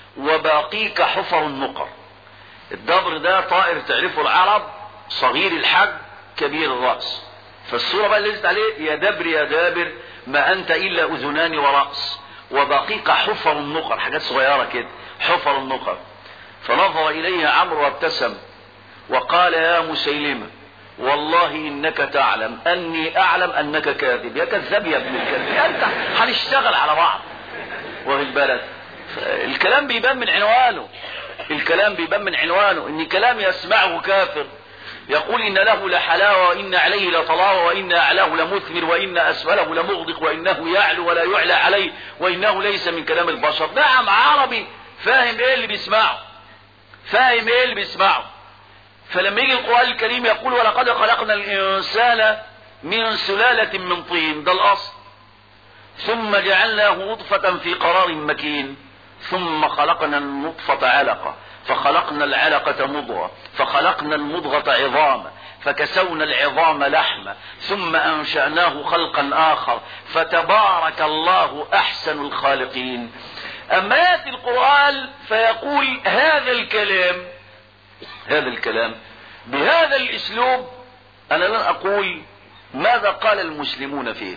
وباقيك حفر النقر الدبر ده طائر تعرفه العرب صغير الحج كبير الرأس فالصورة بقى اللي نزلت عليه يا دبر يا دابر ما أنت إلا أذنان ورأس وباقيك حفر النقر حاجات صغيرة كده حفر النقر فنظر إليه عمرو وابتسم وقال يا مسيلمة والله إنك تعلم أني أعلم أنك كاذب يا كذاب يا ابن الكذب أنت هنشتغل على بعض واخد بالك الكلام بيبان من عنوانه الكلام بيبان من عنوانه إن كلام يسمعه كافر يقول إن له لحلاوة وإن عليه لطلاوة وإن أعلاه لمثمر وإن أسفله لمغدق وإنه يعلو ولا يعلى عليه وإنه ليس من كلام البشر نعم عربي فاهم إيه اللي بيسمعه فاهم إيه اللي بيسمعه فلما يجي القرآن الكريم يقول ولقد خلقنا الإنسان من سلالة من طين ده الأصل ثم جعلناه نطفة في قرار مكين ثم خلقنا النطفة علقة فخلقنا العلقة مضغة فخلقنا المضغة عظاما فكسونا العظام لحما ثم أنشأناه خلقا آخر فتبارك الله أحسن الخالقين أما يأتي القرآن فيقول هذا الكلام هذا الكلام بهذا الاسلوب انا لن اقول ماذا قال المسلمون فيه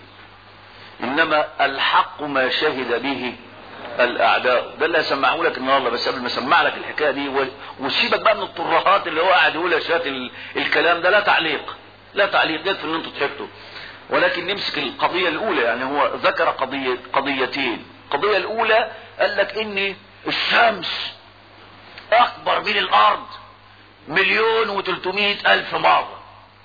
انما الحق ما شهد به الاعداء ده اللي هسمعه لك النهارده بس قبل ما اسمع لك الحكايه دي وسيبك بقى من الطرهات اللي هو قاعد يقولها شات الكلام ده لا تعليق لا تعليق يكفي ان انتوا ضحكتوا ولكن نمسك القضيه الاولى يعني هو ذكر قضيه قضيتين القضيه الاولى قال لك ان الشمس اكبر من الارض مليون وتلتمائة ألف مرة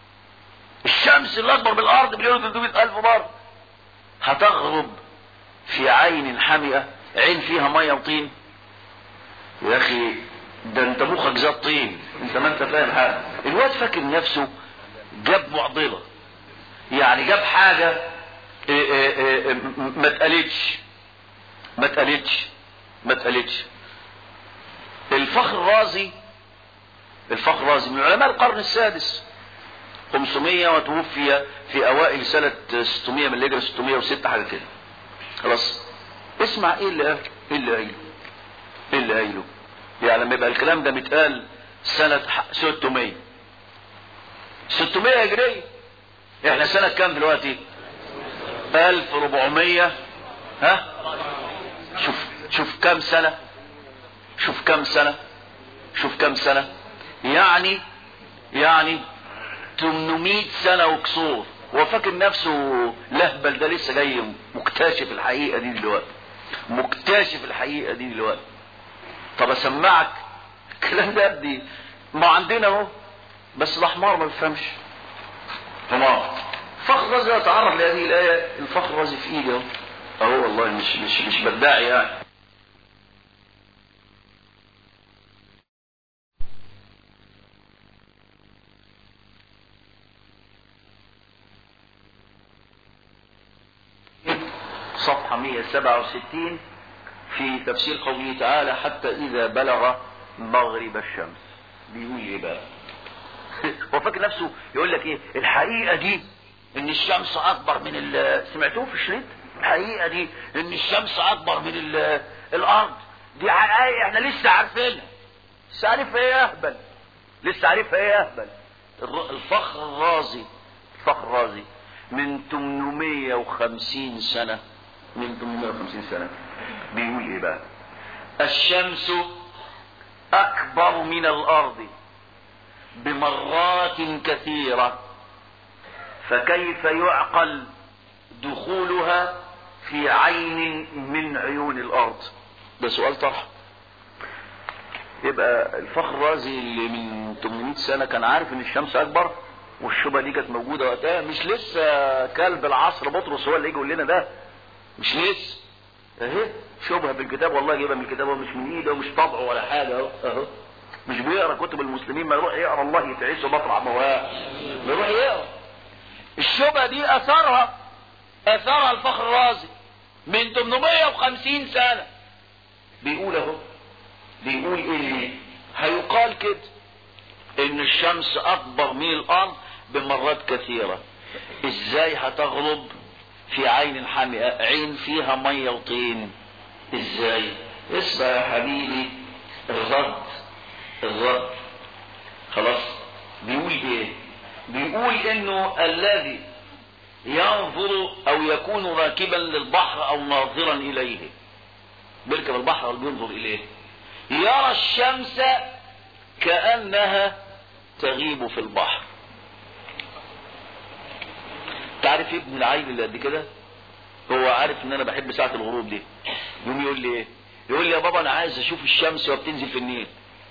الشمس اللي أكبر من الأرض مليون وتلتمائة ألف مرة هتغرب في عين حمئة عين فيها مية وطين يا أخي ده أنت مخك زي الطين أنت ما أنت فاهم حاجة الواد فاكر نفسه جاب معضلة يعني جاب حاجة إيه إيه إيه ما اتقالتش ما اتقالتش ما اتقالتش الفخر الرازي الفخر الرازي من علماء القرن السادس 500 وتوفي في اوائل سنة 600 من الهجرة 606 حاجة كده خلاص اسمع ايه اللي قال ايه اللي قايله ايه اللي قايله يعني لما يبقى الكلام ده متقال سنة 600 600 هجرية احنا سنة كام دلوقتي 1400 ها شوف شوف كام سنة شوف كام سنة شوف كام سنة يعني يعني 800 سنة وكسور هو فاكر نفسه لهبل ده لسه جاي مكتشف الحقيقة دي دلوقتي مكتشف الحقيقة دي دلوقتي طب اسمعك الكلام ده دي ما عندنا اهو بس الاحمر ما بيفهمش حمار فخر رازي يتعرف لهذه الآية الفخر رازي في ايدي اهو اهو والله مش مش مش بدعي يعني صفحة 167 في تفسير قوله تعالى حتى إذا بلغ مغرب الشمس بيقول ايه بقى هو فاكر نفسه يقول لك ايه الحقيقة دي ان الشمس اكبر من ال سمعتوه في الشريط الحقيقة دي ان الشمس اكبر من ال الارض دي حقيقة احنا لسه عارفينها لسه عارفها ايه اهبل لسه عارفها ايه اهبل الفخر الرازي الفخر الرازي من 850 سنة من 850 سنة بيقول ايه بقى الشمس اكبر من الارض بمرات كثيرة فكيف يعقل دخولها في عين من عيون الارض ده سؤال طرح يبقى الفخر الرازي اللي من 800 سنة كان عارف ان الشمس اكبر والشبهة دي كانت موجودة وقتها مش لسه كلب العصر بطرس هو اللي يجي يقول لنا ده مش لسه اهي شبهه في الكتاب والله جايبها من الكتاب ومش من ايده ومش طبعه ولا حاجه اهو اهو مش بيقرا كتب المسلمين ما يروح يقرا الله يتعيش وبطلع مواه ما يروح يقرا الشبهه دي اثرها اثرها الفخر الرازي من 850 سنه بيقول اهو بيقول ايه هيقال كده ان الشمس اكبر من الارض بمرات كثيره ازاي هتغرب في عين حامئة عين فيها مية وطين ازاي اسمع يا حبيبي الرد الرد خلاص بيقول ايه بيقول انه الذي ينظر او يكون راكبا للبحر او ناظرا اليه بيركب البحر او بينظر اليه يرى الشمس كانها تغيب في البحر تعرف ابن العيل اللي قد كده هو عارف ان انا بحب ساعه الغروب دي يقوم يقول لي ايه يقول لي يا بابا انا عايز اشوف الشمس وهي بتنزل في النيل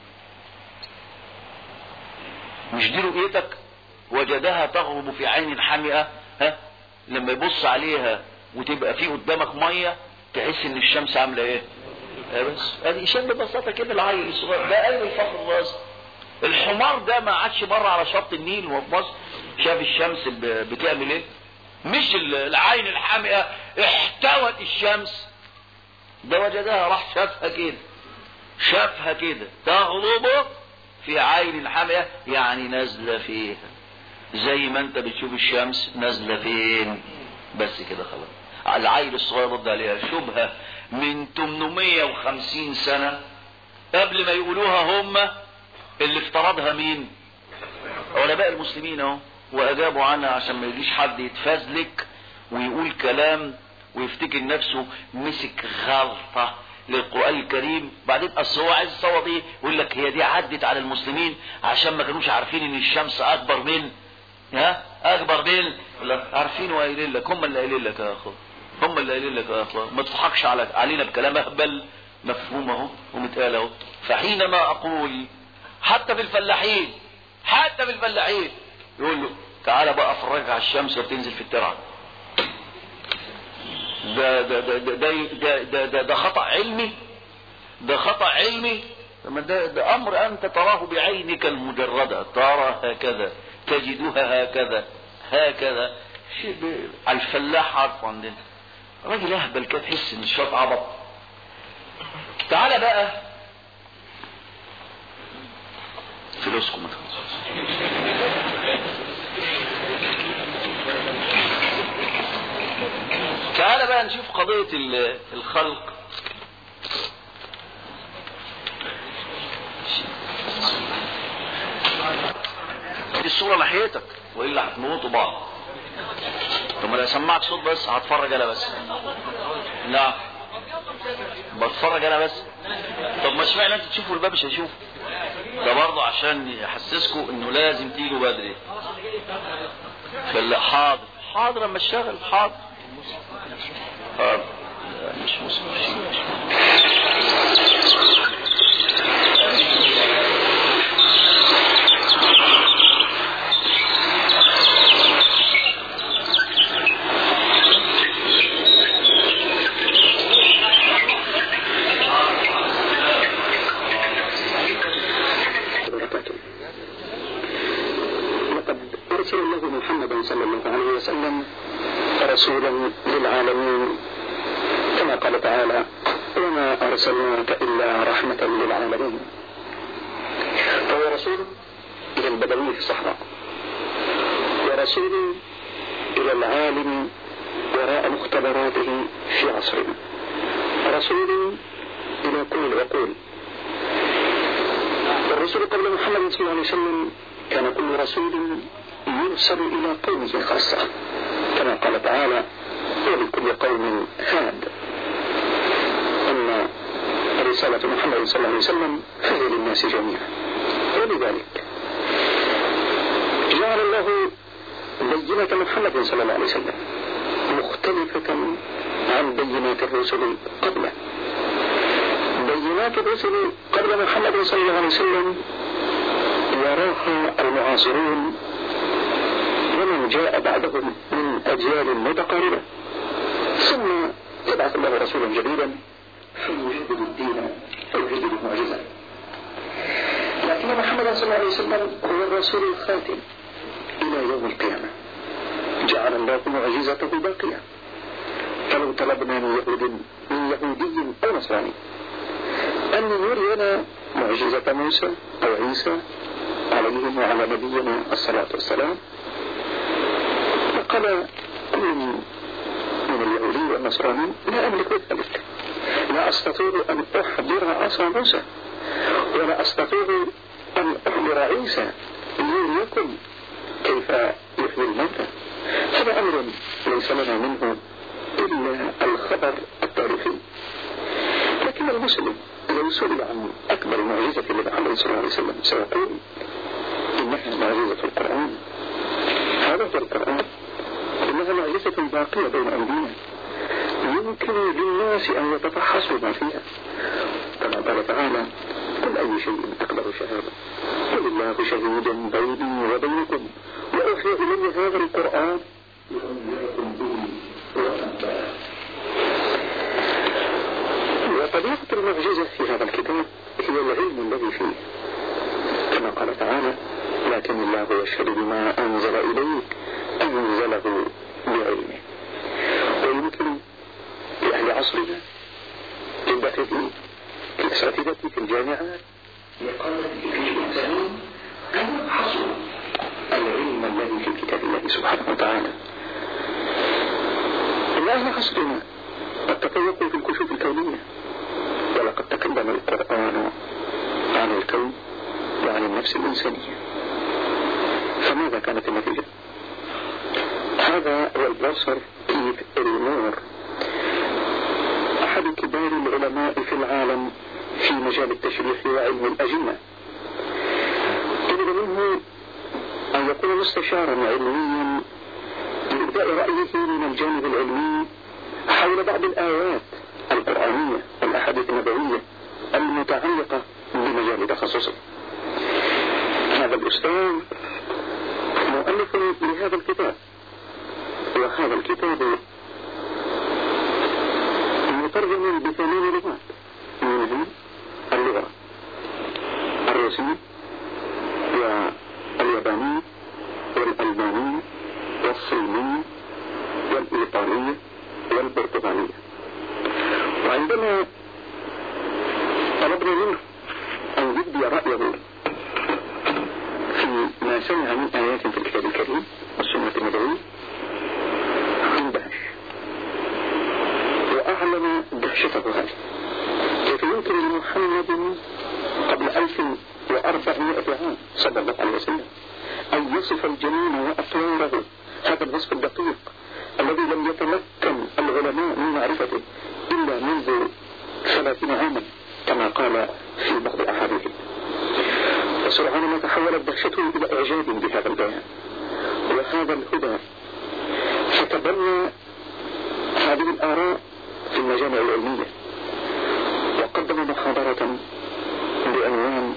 مش دي رؤيتك وجدها تغرب في عين حمئة ها لما يبص عليها وتبقى في قدامك مية تحس ان الشمس عاملة ايه آه بس ادي شاب ببساطة كده العيل الصغير ده قلب الفخر الراس الحمار ده ما عادش بره على شط النيل وفي مصر شاف الشمس بتعمل ايه مش العين الحامئة احتوت الشمس ده وجدها راح شافها كده شافها كده تغرب في عين حامئة يعني نازلة فيها زي ما انت بتشوف الشمس نازلة فين بس كده خلاص العيل الصغير رد عليها شبهة من 850 سنة قبل ما يقولوها هم اللي افترضها مين علماء المسلمين اهو واجابوا عنها عشان ما يجيش حد يتفزلك ويقول كلام ويفتكر نفسه مسك غلطة للقرآن الكريم بعدين اصل هو عايز يصوت ايه يقول لك هي دي عدت على المسلمين عشان ما كانوش عارفين ان الشمس اكبر من ها اكبر من لا عارفين وقايلين لك هم اللي قايلين لك يا اخو هم اللي قايلين لك يا اخو ما تضحكش على علينا بكلام اهبل مفهوم اهو ومتقال اهو فحينما اقول حتى في الفلاحين حتى في الفلاحين يقول له تعالى بقى افرجك على الشمس وبتنزل في الترعه ده ده ده ده ده ده, ده, ده خطأ علمي ده خطأ علمي ده, ده أمر أنت تراه بعينك المجردة ترى هكذا تجدها هكذا هكذا شيء على الفلاح عارف عندنا راجل أهبل كده تحس إن شوية عبط تعالى بقى فلوسكم ما تعالى بقى نشوف قضية الخلق دي الصورة ناحيتك وإلا هتموتوا بعض طب ما انا سمعت صوت بس هتفرج انا بس لا بتفرج انا بس طب ما اشمعنى انت تشوفوا الباب مش هيشوف ده برضه عشان يحسسكم انه لازم تيجوا بدري فلا حاضر حاضر اما اشتغل حاضر حاضر مش مسلم رسولا للعالمين كما قال تعالى وما أرسلناك إلا رحمة للعالمين فهو رسول إلى البدوي في الصحراء ورسول إلى العالم وراء مختبراته في عصرنا رسول إلى كل العقول الرسول قبل محمد صلى الله عليه وسلم كان كل رسول يرسل إلى قومه خاصة كما قال تعالى ولكل قوم هاد أن رسالة محمد صلى الله عليه وسلم فهي للناس جميعا ولذلك جعل الله بينة محمد صلى الله عليه وسلم مختلفة عن بينات الرسل قبله بينات الرسل قبل محمد صلى الله عليه وسلم يراها المعاصرون ومن جاء بعدهم من أجيال متقاربة ثم يبعث الله الله رسولا جديدا فيجدد الدين فيجدد المعجزة لكن محمد صلى الله عليه وسلم هو الرسول الخاتم إلى يوم القيامة جعل الله معجزته باقية فلو طلبنا من يهود من يهودي أو نصراني أن يرينا معجزة موسى أو عيسى عليهم وعلى نبينا الصلاة والسلام فقال كل من اليهودي والنصراني لا أملك ذلك لا أستطيع أن أحضر عصا موسى ولا أستطيع أن أحضر عيسى ليكن كيف يحيي الموتى هذا أمر ليس لنا منه إلا الخبر التاريخي لكن المسلم لو سئل عن أكبر معجزة لمحمد صلى الله عليه وسلم سيقول إنها معجزة القرآن هذا هو القرآن إنها معجزة باقية بين أيدينا يمكن للناس أن يتفحصوا ما فيها كما قال تعالى قل أي شيء أكبر شهادة قل الله شهيد بيني وبينكم وأوحي إلي هذا القرآن لأنذركم به وطبيعة المعجزة في هذا الكتاب هي العلم الذي فيه كما قال تعالى لكن الله يشهد بما أنزل إليك أنزله بعلمه ويمكن لأهل عصرنا للباحثين الأساتذة في الجامعات لقادة المسلمين أن يبحثوا العلم الذي في كتاب الله سبحانه وتعالى الله حسبنا التفوق في الكشوف الكونية ولقد تكلم القرآن عن الكون وعن النفس الإنسانية فماذا كانت النتيجة؟ هذا هو البروفيسور كيف إلينور أحد كبار العلماء في العالم في مجال التشريح وعلم الأجنة طلب منه أن يكون مستشارا علميا لإبداء رأيه من الجانب العلمي حول بعض الآيات القرآنية والأحاديث النبوية المتعلقة بمجال تخصصه هذا الأستاذ مؤلف لهذا الكتاب وهذا الكتاب مترجم بثمان لغات منها اللغة الروسية واليابانية والألمانية والصينية والإيطالية والبرتغالية وعندما طلبنا منه أن يبدي رأيه في ما سمع من آيات في الكتاب الكريم والسنة النبوية اندهش وأعلن دهشته هذه كيف يمكن لمحمد قبل 1400 عام صلى الله عليه وسلم أن يصف الجنين وأطواره هذا الوصف الدقيق الذي لم يتمكن العلماء من معرفته إلا منذ ثلاثين عاما كما قال في بعض أحاديثه وسرعان ما تحولت دهشته إلى إعجاب بهذا البيان وهذا الهدى فتبنى هذه الآراء في المجامع العلمية وقدم محاضرة بعنوان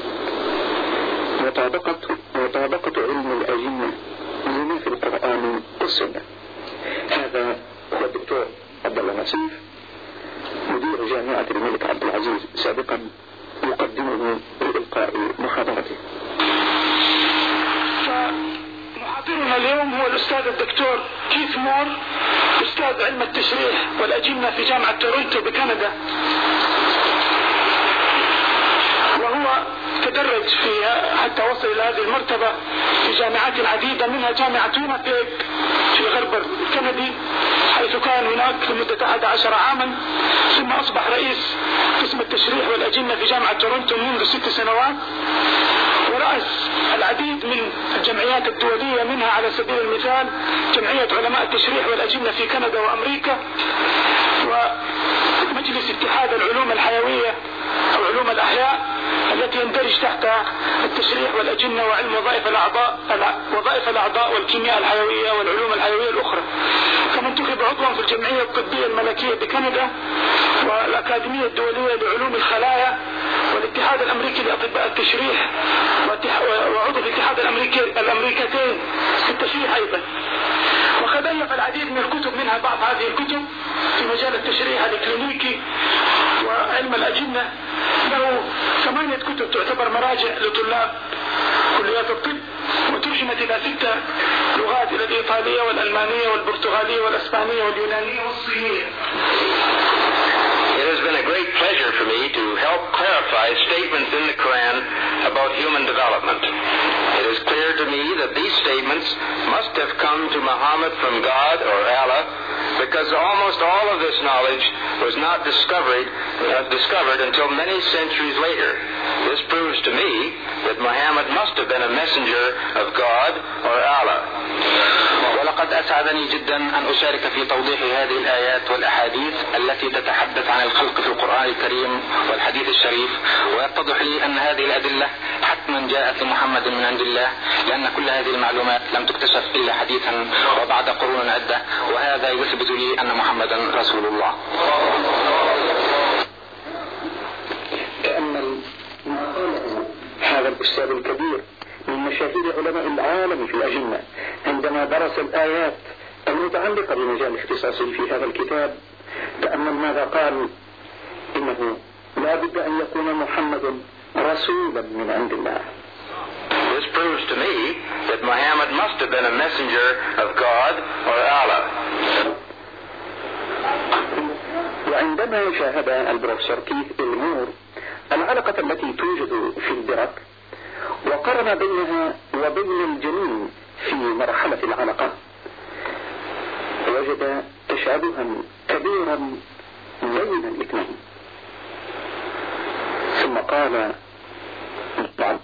مطابقة مطابقة علم الأجنة لما في القرآن والسنة هذا هو الدكتور عبد الله نصيف مدير جامعة الملك عبد العزيز سابقا يقدمه لإلقاء محاضرته محاضرنا اليوم هو الأستاذ الدكتور كيث مور أستاذ علم التشريح والأجنة في جامعة تورنتو بكندا وهو تدرج فيها حتى وصل إلى هذه المرتبة في جامعات عديدة منها جامعة وينابيك في غرب الكندي حيث كان هناك لمدة 11 عاما ثم أصبح رئيس قسم التشريح والأجنة في جامعة تورنتو منذ ست سنوات ورأس العديد من الجمعيات الدولية منها على سبيل المثال جمعية علماء التشريح والأجنة في كندا وأمريكا ومجلس اتحاد العلوم الحيوية أو علوم الأحياء التي يندرج تحتها التشريح والأجنة وعلم وظائف الأعضاء وظائف الأعضاء والكيمياء الحيوية والعلوم الحيوية الأخرى كما انتخب عضوا في الجمعية الطبية الملكية بكندا والأكاديمية الدولية لعلوم الخلايا والاتحاد الأمريكي لأطباء التشريح وعضو الاتحاد الأمريكي الأمريكتين في التشريح أيضا وقد ألف العديد من الكتب منها بعض هذه الكتب في مجال التشريح الإكلينيكي وعلم الأجنة له ثمانية كتب تعتبر مراجع لطلاب كليات الطب وترجمت إلى ستة لغات إلى الإيطالية والألمانية والبرتغالية والأسبانية واليونانية والصينية It has been a great pleasure for me to help clarify statements in the Quran about human development. It is clear to me that these statements must have come to Muhammad from God or Allah because almost all of this knowledge was not discovered, uh, discovered until many centuries later. This proves to me that Muhammad must have been a messenger of God or Allah. ولقد أسعدني جدا أن أشارك في توضيح هذه الآيات والأحاديث التي تتحدث عن الخلق في القرآن الكريم والحديث الشريف ويتضح لي أن هذه الأدلة حتما جاءت لمحمد من عند الله لأن كل هذه المعلومات لم تكتشف إلا حديثا وبعد قرون عدة وهذا يثبت لي أن محمدا رسول الله تأمل ما قاله هذا الأستاذ الكبير من مشاهير علماء العالم في الأجنة عندما درس الآيات المتعلقة بمجال اختصاصه في هذا الكتاب تأمل ماذا قال إنه لا بد أن يكون محمد رسولا من عند الله This proves to me that Muhammad must have been a messenger of God or Allah. وعندما شاهد البروفيسور كيث المور العلاقة التي توجد في الدرك وقارن بينها وبين الجنين في مرحلة العلقة وجد تشابها كبيرا بين الاثنين ثم قال بعد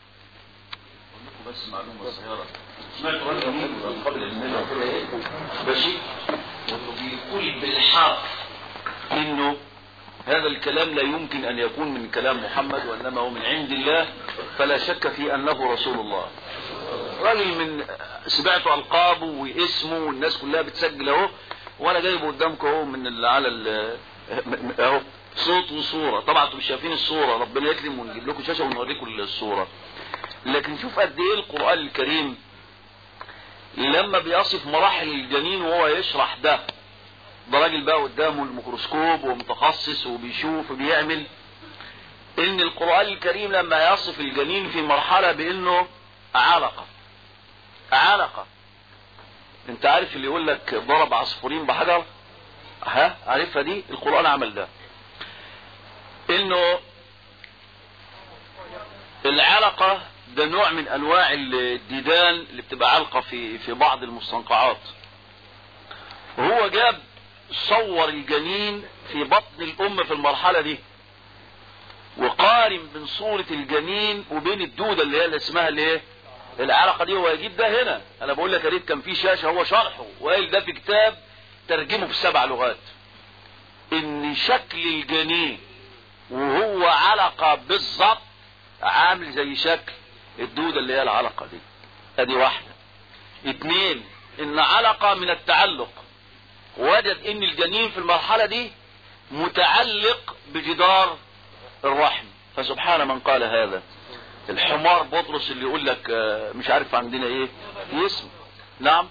بس معلومة صغيرة سمعت رجل من قبل المنى بشيء وانه بيقول بالحرف انه هذا الكلام لا يمكن ان يكون من كلام محمد وانما هو من عند الله فلا شك في انه رسول الله راجل من سمعت القابه واسمه والناس كلها بتسجل اهو وانا جايبه قدامكم اهو من ال على ال اهو صوت وصوره طبعا انتم مش شايفين الصوره ربنا يكرم ونجيب لكم شاشه ونوريكم الصوره لكن شوف قد ايه القران الكريم لما بيصف مراحل الجنين وهو يشرح ده ده راجل بقى قدامه الميكروسكوب ومتخصص وبيشوف وبيعمل ان القرآن الكريم لما يصف الجنين في مرحلة بانه علقة علقة انت عارف اللي يقول لك ضرب عصفورين بحجر ها عارفها دي القرآن عمل ده انه العلقة ده نوع من انواع الديدان اللي بتبقى علقة في في بعض المستنقعات وهو جاب صور الجنين في بطن الام في المرحلة دي وقارن بين صورة الجنين وبين الدودة اللي هي اللي اسمها الايه العلقة دي هو يجيب ده هنا انا بقول لك يا ريت كان في شاشة هو شرحه وقال ده في كتاب ترجمه في سبع لغات ان شكل الجنين وهو علقة بالظبط عامل زي شكل الدودة اللي هي العلقة دي ادي واحدة اتنين ان علقة من التعلق وجد ان الجنين في المرحلة دي متعلق بجدار الرحم فسبحان من قال هذا الحمار بطرس اللي يقول لك مش عارف عندنا ايه اسم نعم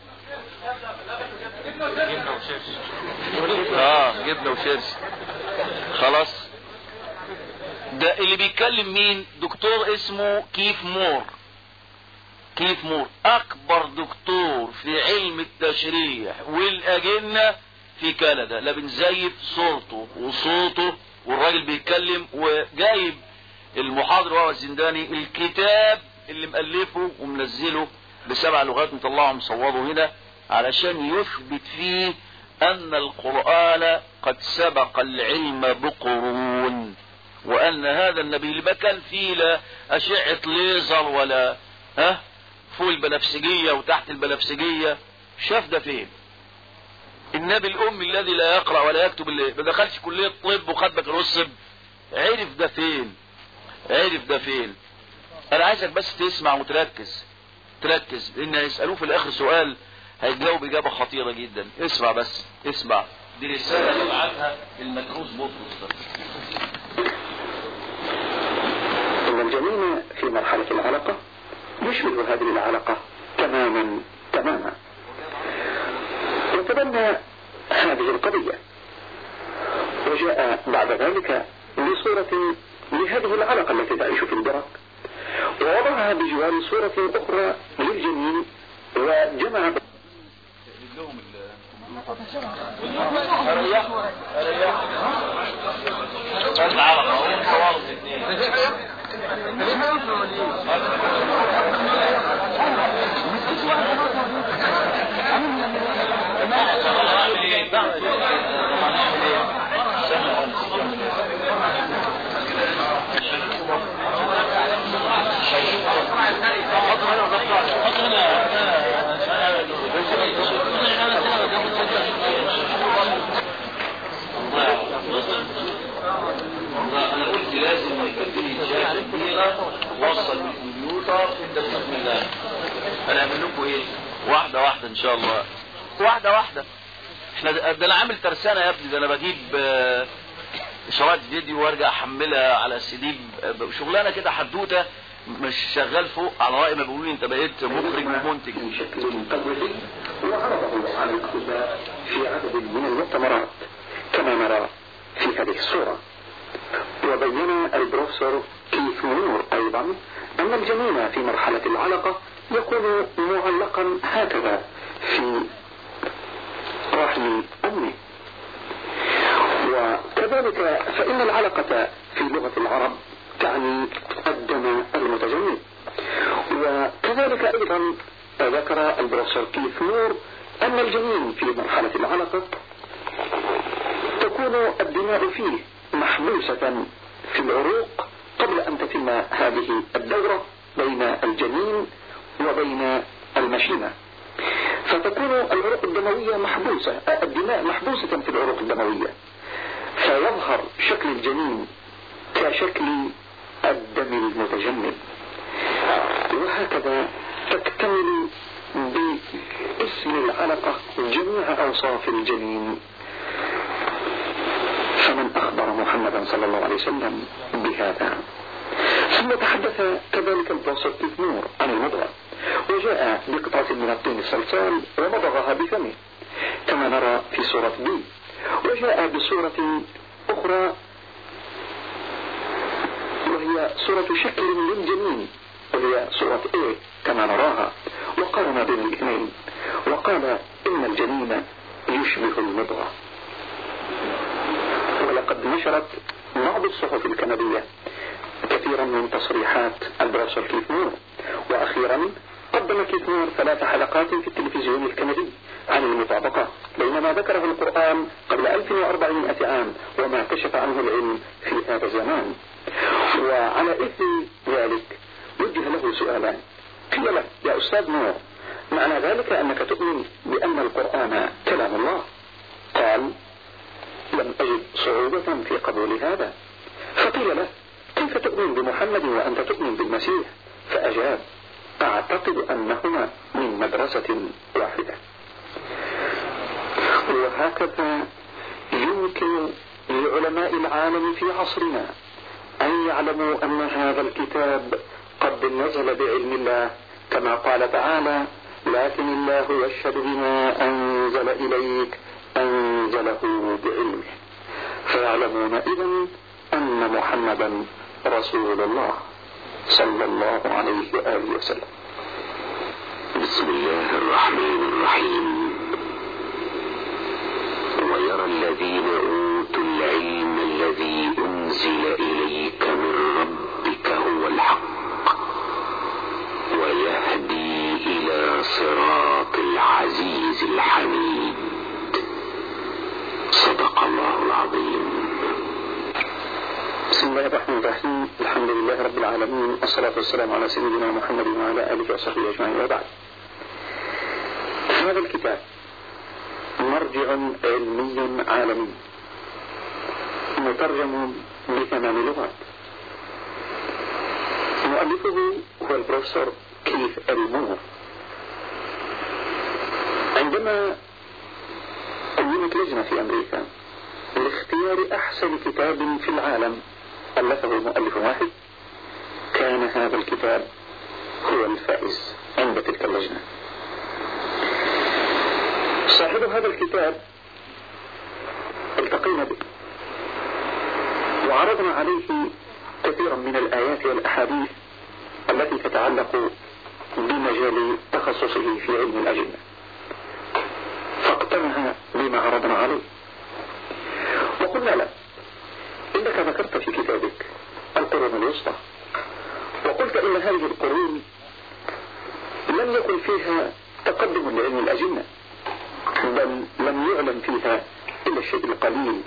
اه جبنه وشيرش خلاص ده اللي بيتكلم مين دكتور اسمه كيف مور كيف مور اكبر دكتور في علم التشريح والاجنه في كندا لا بنزيف صورته وصوته والراجل بيتكلم وجايب المحاضر وهو الزنداني الكتاب اللي مؤلفه ومنزله بسبع لغات مطلعه مصوره هنا علشان يثبت فيه ان القرآن قد سبق العلم بقرون وان هذا النبي اللي ما كان فيه لا اشعة ليزر ولا ها فوق البنفسجية وتحت البنفسجية شاف ده فين النبي الامي الذي لا يقرأ ولا يكتب اللي ما دخلش كلية طب وخد بكالوريوس عرف ده فين عرف ده فين انا عايزك بس تسمع وتركز تركز لان هيسألوه في الاخر سؤال هيجاوب اجابة خطيرة جدا اسمع بس اسمع دي رسالة يبعتها المدروس بطرس ان الجنين في مرحلة العلقة يشبه هذه العلقة تماما تماما وتبنى هذه القضية وجاء بعد ذلك بصورة لهذه العلقة التي تعيش في البرك ووضعها بجوار صورة أخرى للجنين وجمع انا قلت لازم يبقى فيه شاشه كبيره وصل بالكمبيوتر انت بسم الله هنعمل لكم ايه؟ واحده واحده ان شاء الله واحده واحده احنا ده ده انا عامل ترسانه يا ابني ده انا بجيب آه، اشارات فيديو وارجع احملها على السي دي ب- شغلانه كده حدوته مش شغال فوق على راي ما بيقولوا لي انت بقيت مخرج ومنتج بشكل قوي وعرضه على الاقتداء في عدد من المؤتمرات كما نرى في هذه الصورة وبين البروفيسور كيف مور أيضا أن الجنين في مرحلة العلقة يكون معلقا هكذا في رحم أمه وكذلك فإن العلقة في لغة العرب تعني الدم المتجمد وكذلك أيضا ذكر البروفيسور كيف مور أن الجنين في مرحلة العلقة تكون الدماء فيه محبوسة في العروق قبل أن تتم هذه الدورة بين الجنين وبين المشيمة فتكون العروق الدموية محبوسة الدماء محبوسة في العروق الدموية فيظهر شكل الجنين كشكل الدم المتجمد وهكذا تكتمل باسم العلقة جميع أوصاف الجنين فمن أخبر محمدا صلى الله عليه وسلم بهذا ثم تحدث كذلك البروفيسور كيف نور عن المضغة وجاء بقطعة من الطين الصلصال ومضغها بفمه كما نرى في سورة بي وجاء بصورة أخرى وهي صورة شكل للجنين وهي صورة A كما نراها وقارن بين الاثنين وقال إن الجنين يشبه المضغة ولقد نشرت بعض الصحف الكندية كثيرا من تصريحات البروفيسور كيث مور وأخيرا قدم كيث مور ثلاث حلقات في التلفزيون الكندي عن المطابقة بين ما ذكره القرآن قبل 1400 عام وما كشف عنه العلم في هذا الزمان وعلى إثر ذلك وجه له سؤالان قيل له يا أستاذ نور معنى ذلك أنك تؤمن بأن القرآن كلام الله قال لم أجد صعوبة في قبول هذا فقيل له كيف تؤمن بمحمد وأنت تؤمن بالمسيح فأجاب أعتقد أنهما من مدرسة واحدة وهكذا يمكن لعلماء العالم في عصرنا أن يعلموا أن هذا الكتاب قد نزل بعلم الله كما قال تعالى لكن الله يشهد بما أنزل إليك أنزله بعلمه فيعلمون إذا أن محمدا رسول الله صلى الله عليه وآله وسلم بسم الله الرحمن الرحيم ويرى الذين أوتوا العلم الذي أنزل إليك من ربك هو الحق ويهدي إلى صراط العزيز الحميد صدق الله العظيم بسم الله الرحمن الرحيم الحمد لله رب العالمين الصلاة والسلام على سيدنا محمد وعلى آله وصحبه أجمعين وبعد هذا الكتاب مرجع علمي عالمي مترجم بثمان لغات مؤلفه هو البروفيسور كيث المور عندما قيمت لجنة في أمريكا لاختيار أحسن كتاب في العالم ألفه مؤلف واحد كان هذا الكتاب هو الفائز عند تلك اللجنة صاحب هذا الكتاب التقينا به وعرضنا عليه كثيرا من الآيات والأحاديث التي تتعلق بمجال تخصصه في علم الأجنة فاقتنع بما عرضنا عليه وقلنا له إنك ذكرت في كتابك القرون الوسطى وقلت إن هذه القرون لم يكن فيها تقدم لعلم الأجنة بل لم يعلم فيها إلا الشيء القليل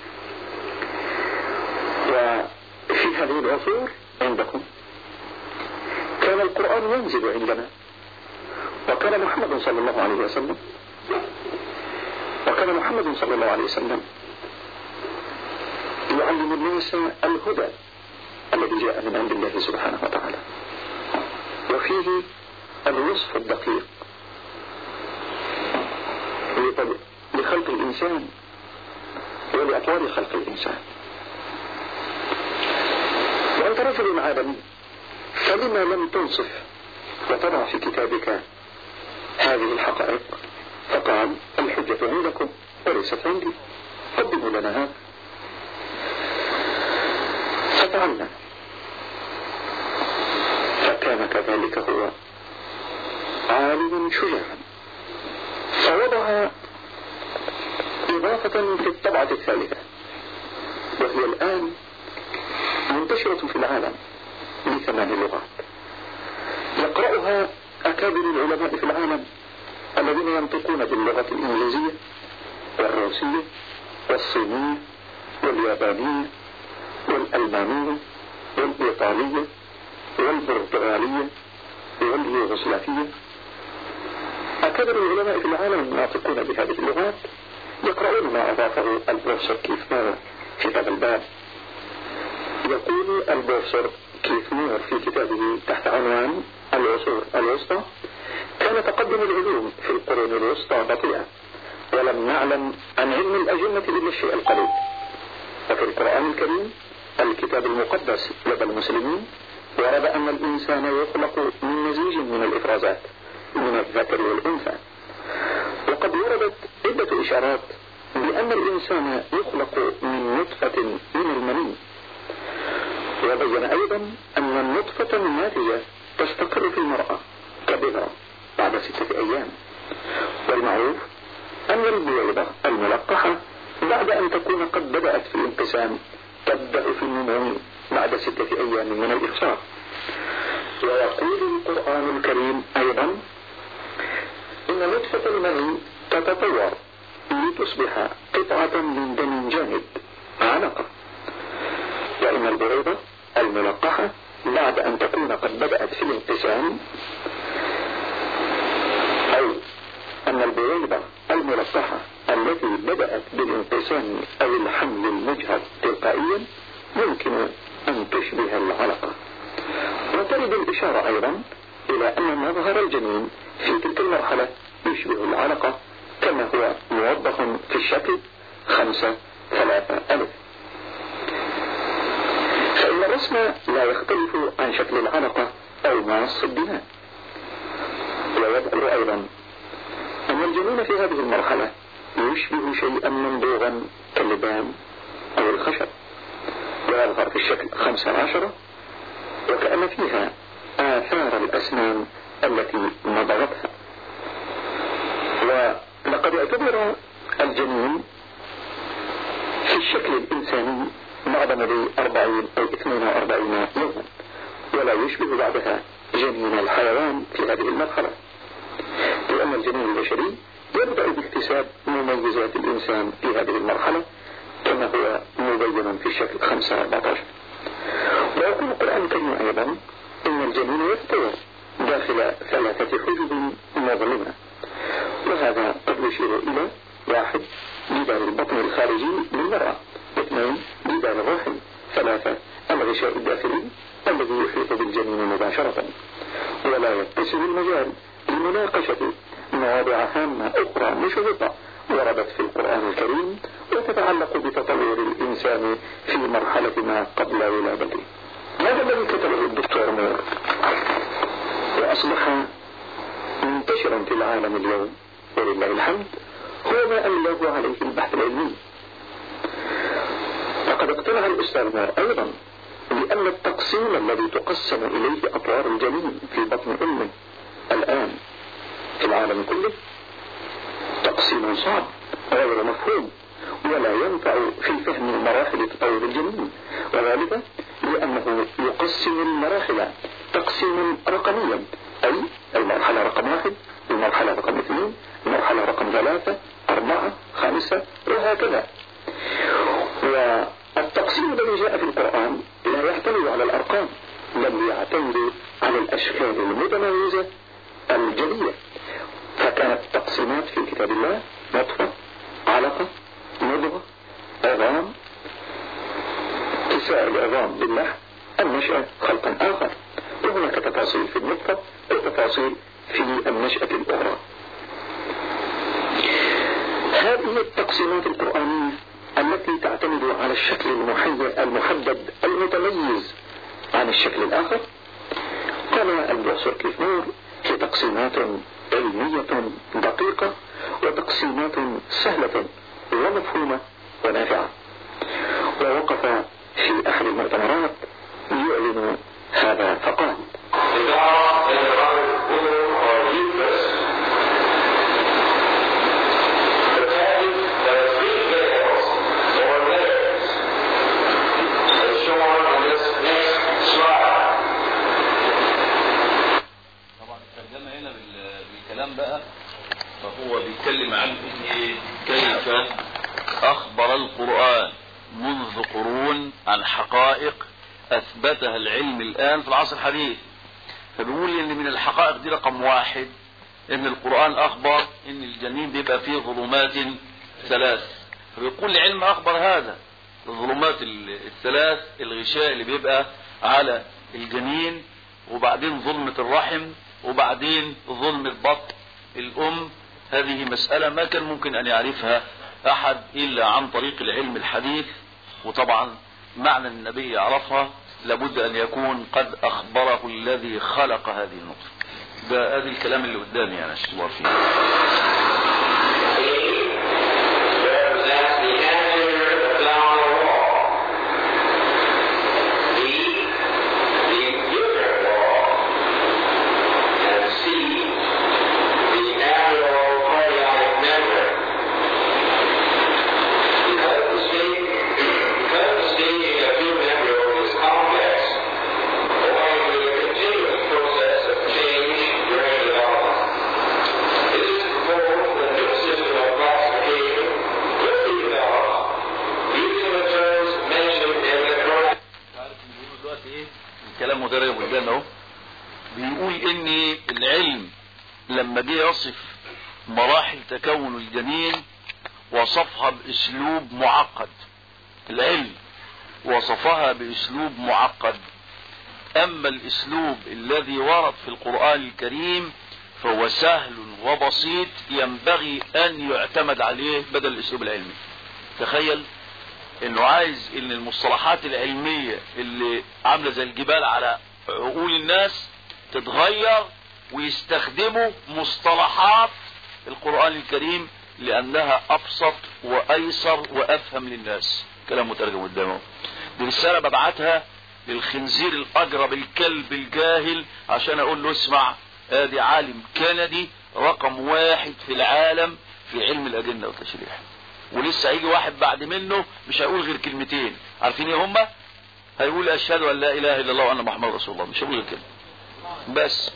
وفي هذه العصور عندكم كان القرآن ينزل عندنا وكان محمد صلى الله عليه وسلم وكان محمد صلى الله عليه وسلم يعلم الناس الهدى الذي جاء من عند الله سبحانه وتعالى وفيه الوصف الدقيق لخلق الإنسان ولأطوار خلق الإنسان وأنت رجل عالمي فلما لم تنصف وتضع في كتابك هذه الحقائق فقال الحجة عندكم وليست عندي قدموا لنا هذا فتعلم فكان كذلك هو عالما شجاعا فوضع إضافة في الطبعة الثالثة وهي الآن منتشرة في العالم بثمان لغات يقرأها أكابر العلماء في العالم الذين ينطقون باللغة الإنجليزية والروسية والصينية واليابانية والألمانية والإيطالية والبرتغالية واليوغوسلافية أكابر العلماء في العالم الناطقون بهذه اللغات يقرؤون ما أضافه البروفيسور كيف مور في هذا الباب يقول البروفيسور كيف مور في كتابه تحت عنوان العصور الوسطى كان تقدم العلوم في القرون الوسطى بطيئة ولم نعلم عن علم الأجنة إلا الشيء القليل وفي القرآن الكريم الكتاب المقدس لدى المسلمين ورد أن الإنسان يخلق من مزيج من الإفرازات من الذكر والأنثى وقد وردت عدة إشارات بأن الإنسان يخلق من نطفة من المني وبين أيضا أن النطفة الناتجة تستقر في المرأة كبذرة بعد ستة أيام والمعروف أن البويضة الملقحة بعد أن تكون قد بدأت في الانقسام تبدأ في النمو بعد ستة أيام من الإخصار ويقول القرآن الكريم أيضا إن نطفة المني تتطور لتصبح قطعة من دم جامد علقة وإن البويضة الملقحة بعد أن تكون قد بدأت في الانقسام أو أن البويضة الملقحة التي بدأت بالانقسام أو الحمل المجهر تلقائيا يمكن أن تشبه العلقة وترد الإشارة أيضا إلى أن مظهر الجنين في تلك المرحلة يشبه العلقة كما هو موضح في الشكل خمسة ثلاثة ألف فإن الرسم لا يختلف عن شكل العلقة أو ماس الدماء ويذكر أيضا أن الجنين في هذه المرحلة يشبه شيئا منبوغا كاللبان أو الخشب ويظهر في الشكل خمسة عشرة وكأن فيها آثار الأسنان التي مضغتها ولقد اعتبر الجنين في الشكل الإنساني بعد مضي أربعين أو اثنين وأربعين يوما ولا يشبه بعدها جنين الحيوان في هذه المرحلة لأن الجنين البشري يبدأ باكتساب مميزات الإنسان في هذه المرحلة كما هو مبين في الشكل 5 14 ويقول القرآن الكريم أيضا إن الجنين يتطور داخل ثلاثة حجب مظلمة وهذا قد يشير إلى واحد جدار البطن الخارجي للمرأة اثنين جدار الرحم ثلاثة الغشاء الداخلي الذي يحيط بالجنين مباشرة ولا يتسع المجال لمناقشة مواضع هامة أخرى مشروطة وردت في القرآن الكريم وتتعلق بتطور الإنسان في مرحلة ما قبل ولادته هذا الذي كتبه الدكتور مور وأصبح منتشرا في العالم اليوم ولله الحمد هو ما أملاه عليه البحث العلمي لقد واطلع الأستاذ نور أيضا لأن التقسيم الذي تقسم إليه أطوار الجنين في بطن أمه الآن في العالم كله تقسيم صعب غير مفهوم ولا ينفع في فهم مراحل تطور الجنين وذلك لأنه يقسم المراحل تقسيما رقميا أي المرحلة رقم واحد المرحلة رقم اثنين المرحلة رقم ثلاثة أربعة خمسة وهكذا والتقسيم الذي جاء في القرآن لا يعتمد على الأرقام بل يعتمد على الأشكال المتميزة الجلية فكانت التقسيمات في كتاب الله نطفة علقة مضغة عظام كساء العظام باللحم النشأة خلقا آخر وهناك تفاصيل في النطفة وتفاصيل في النشأة الأخرى هذه التقسيمات القرآنية التي تعتمد على الشكل المحدد المتميز عن الشكل الآخر قال البروفيسور كيفنور هي تقسيمات علمية دقيقة وتقسيمات سهلة ومفهومة ونافعة ووقف في أحد المؤتمرات يعلن هذا فقال طبعا الترجمة هنا بال- بالكلام بقى فهو بيتكلم عن إيه؟ كيف أخبر القرآن منذ قرون عن حقائق أثبتها العلم الآن في العصر الحديث فبيقول إن من الحقائق دي رقم واحد إن القرآن أخبر إن الجنين بيبقى فيه ظلمات ثلاث فبيقول العلم أخبر هذا الظلمات ال- الثلاث الغشاء اللي بيبقى على الجنين وبعدين ظلمة الرحم وبعدين ظلمة بطن الأم هذه مسألة ما كان ممكن أن يعرفها أحد إلا عن طريق العلم الحديث وطبعا معنى النبي يعرفها لابد أن يكون قد أخبره الذي خلق هذه النقطة ده هذا الكلام اللي قدامي يعني أشهد الله فيه represents the anterior abdominal wall. B, the uterine wall. And C, the amylocardiac membrane. Because the state, because the staging of human embryo is complex, owing to the continuous process of change during development, it is proposed that a new system of classification will be developed using the terms mentioned in the Quran. عارف بيقولوا دلوقتي ايه الكلام مترجم قدامنا اهو بيقول ان العلم لما جه يصف مراحل تكون الجنين وصفها باسلوب معقد العلم وصفها باسلوب معقد اما الاسلوب الذي ورد في القران الكريم فهو سهل وبسيط ينبغي ان يعتمد عليه بدل الاسلوب العلمي تخيل انه عايز ان المصطلحات العلمية اللي عاملة زي الجبال على عقول الناس تتغير ويستخدموا مصطلحات القرآن الكريم لأنها أبسط وأيسر وأفهم للناس كلام مترجم قدامه دي رسالة ببعتها للخنزير الأجرب الكلب الجاهل عشان أقول له اسمع ادي عالم كندي رقم واحد في العالم في علم الأجنة والتشريح ولسه هيجي واحد بعد منه مش هيقول غير كلمتين عارفين ايه هما هيقول اشهد ان لا اله الا الله وان محمد رسول الله مش هيقول غير كده بس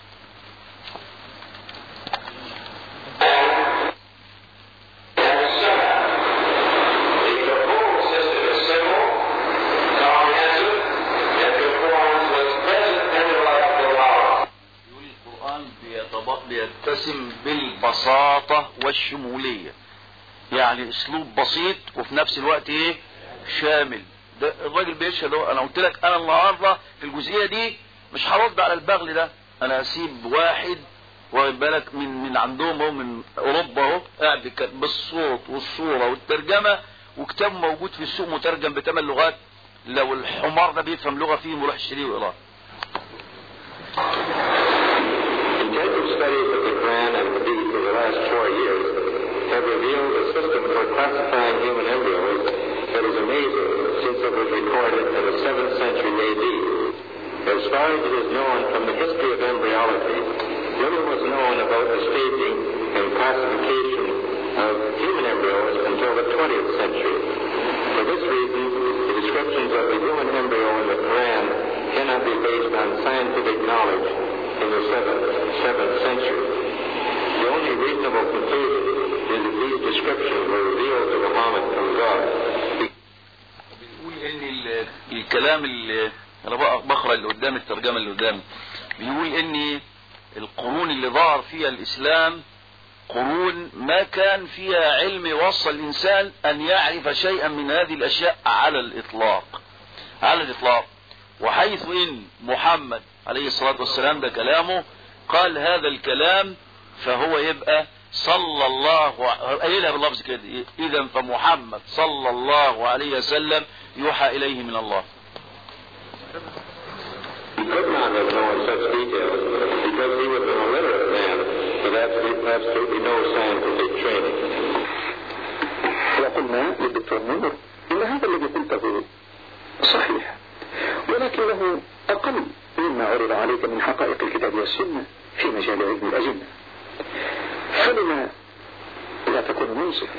The proposed system is simple, comprehensive, and conforms with present technological knowledge. يقول القرآن بيتب- بيتسم بالبساطة والشمولية يعني اسلوب بسيط وفي نفس الوقت ايه شامل ده الراجل بيشهد اهو انا قلت لك انا النهارده في الجزئيه دي مش هرد على البغل ده انا هسيب واحد واخد بالك من من عندهم اهو من اوروبا اهو قاعد بيتكلم بالصوت والصوره والترجمه وكتاب موجود في السوق مترجم بثمان لغات لو الحمار ده بيفهم لغه فيهم يروح يشتريه ويقراها Intensive studies of the Quran and Hadith in the last four years have revealed a system for classifying human embryos that is amazing since it recorded in the 7th century AD. As far as it is known from the history of embryology, little was known about the staging and classification of human embryos until the 20th century. For this reason, the descriptions of the human embryo in the Quran cannot be based on scientific knowledge in the 7th, 7th century. The only reasonable conclusion is that these descriptions were revealed to Muhammad from God. بيقول ان ال- الكلام اللي انا بقى بقرا اللي قدام الترجمه اللي قدامي بيقول ان القرون اللي ظهر فيها الاسلام قرون ما كان فيها علم يوصل الانسان ان يعرف شيئا من هذه الاشياء على الاطلاق على الاطلاق وحيث ان محمد عليه الصلاه والسلام ده كلامه قال هذا الكلام فهو يبقى صلى الله ع- قايلها باللفظ كده اذا فمحمد صلى الله عليه وسلم يوحى اليه من الله He could not have known such details because he was an illiterate man with absolutely, absolutely no scientific training. وقلنا للدكتور نور ان هذا الذي قلته صحيح ولكنه اقل مما عرض عليك من حقائق الكتاب والسنه في مجال علم الاجنه فلما لا تكون منصفا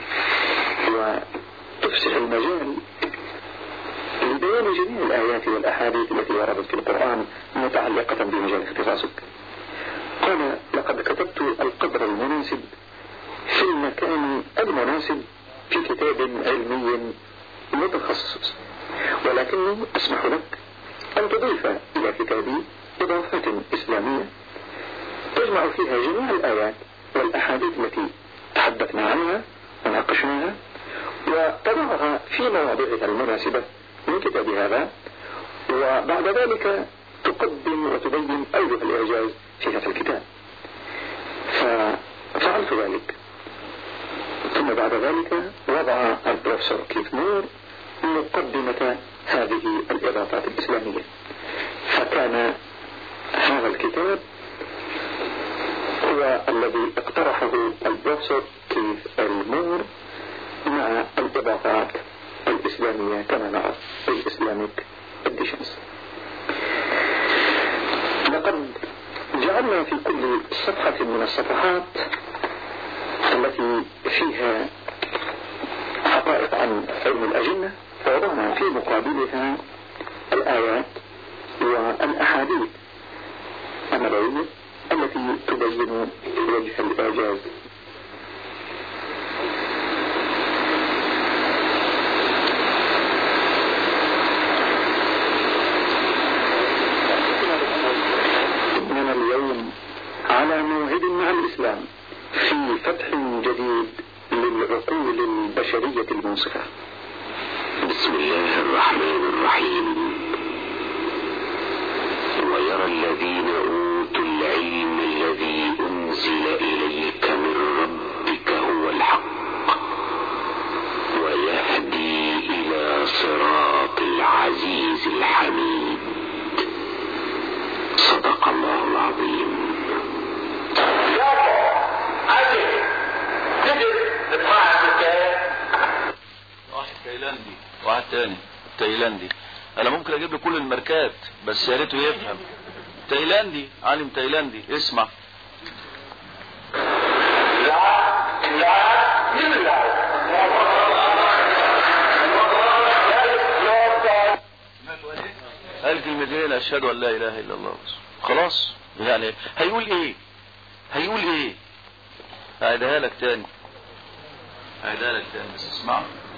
وتفسح المجال لبيان جميع الآيات والأحاديث التي وردت في القرآن متعلقة بمجال اختصاصك قال لقد كتبت القدر المناسب في المكان المناسب في كتاب علمي متخصص ولكني أسمح لك أن تضيف إلى كتابي إضافات إسلامية تجمع فيها جميع الآيات والأحاديث التي تحدثنا عنها وناقشناها وتضعها في مواضعها المناسبة من كتاب هذا وبعد ذلك تقدم وتبين أوجه الإعجاز في هذا الكتاب ففعلت ذلك ثم بعد ذلك وضع البروفيسور كيف مور مقدمة هذه الإضافات الإسلامية فكان هذا الكتاب هو الذي اقترحه البروفيسور كيف المور مع الإضافات الإسلامية كما نعرف الإسلاميك اديشنز لقد جعلنا في كل صفحة من الصفحات التي فيها حقائق عن علم الأجنة ووضعنا في مقابلها الآيات والأحاديث النبوية التي تبين وجه الإعجاز إننا اليوم على موعد مع الإسلام في فتح جديد للعقول البشرية المنصفة بسم الله الرحمن الرحيم ويرى الذين أوتوا العلم الذي أنزل إليك من ربك هو الحق ويهدي إلى صراط العزيز الحميد صدق الله العظيم واحد تايلاندي واحد تاني تايلاندي انا ممكن اجيب له كل الماركات بس يا ريته يفهم تايلاندي عالم تايلاندي اسمع قال كلمتين اشهد ان لا اله الا الله بس. خلاص يعني هيقول ايه هيقول ايه هعيدها لك تاني هعيدها لك تاني بس اسمع